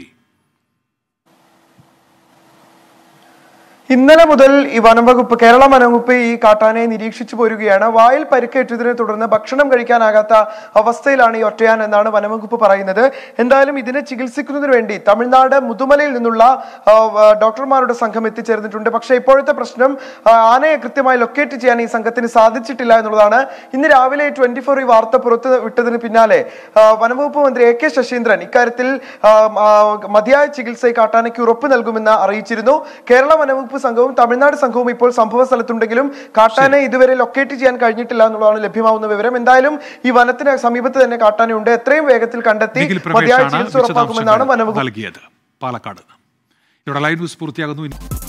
ഇന്നലെ മുതൽ ഈ വനംവകുപ്പ് കേരള വനംവകുപ്പ് ഈ കാട്ടാനയെ നിരീക്ഷിച്ചു പോരുകയാണ് വായിൽ പരിക്കേറ്റതിനെ തുടർന്ന് ഭക്ഷണം കഴിക്കാനാകാത്ത അവസ്ഥയിലാണ് ഈ ഒറ്റയാൻ എന്നാണ് വനംവകുപ്പ് പറയുന്നത് എന്തായാലും ഇതിനെ ചികിത്സിക്കുന്നതിന് വേണ്ടി തമിഴ്നാട് മുതുമലയിൽ നിന്നുള്ള ആ, ആ, ഡോക്ടർമാരുടെ സംഘം എത്തിച്ചേർന്നിട്ടുണ്ട് പക്ഷേ ഇപ്പോഴത്തെ പ്രശ്നം ആ, ആനയെ കൃത്യമായി ലൊക്കേറ്റ് ചെയ്യാൻ ഈ സംഘത്തിന് സാധിച്ചിട്ടില്ല എന്നുള്ളതാണ് ഇന്ന് രാവിലെ ട്വന്റി ഫോർ ഈ വാർത്ത പുറത്ത് വിട്ടതിന് പിന്നാലെ ആ, വനംവകുപ്പ് മന്ത്രി എ കെ ശശീന്ദ്രൻ ഇക്കാര്യത്തിൽ ആ, ആ, മതിയായ ചികിത്സ ഈ കാട്ടാനയ്ക്ക് ഉറപ്പ് നൽകുമെന്ന് അറിയിച്ചിരുന്നു കേരള വനംവകുപ്പ് സംഘവും തമിഴ്നാട് സംഘവും ഇപ്പോൾ സംഭവ സ്ഥലത്തുണ്ടെങ്കിലും കാട്ടാനെ ഇതുവരെ ലൊക്കേറ്റ് ചെയ്യാൻ കഴിഞ്ഞിട്ടില്ല എന്നുള്ളതാണ് ലഭ്യമാവുന്ന വിവരം എന്തായാലും ഈ വനത്തിന് സമീപത്ത് തന്നെ കാട്ടാനയുണ്ട് എത്രയും വേഗത്തിൽ കണ്ടെത്തി നിഖിൽ മതിയായ പ്രമേശാണ് ചികിത്സ ഉറപ്പാക്കുമെന്നാണ് വിശദാംശങ്ങൾ വനംവകുപ്പ് നൽകിയത് പാലക്കാട് ഇവിടെ ലൈവ് ന്യൂസ് പൂർത്തിയാകുന്നു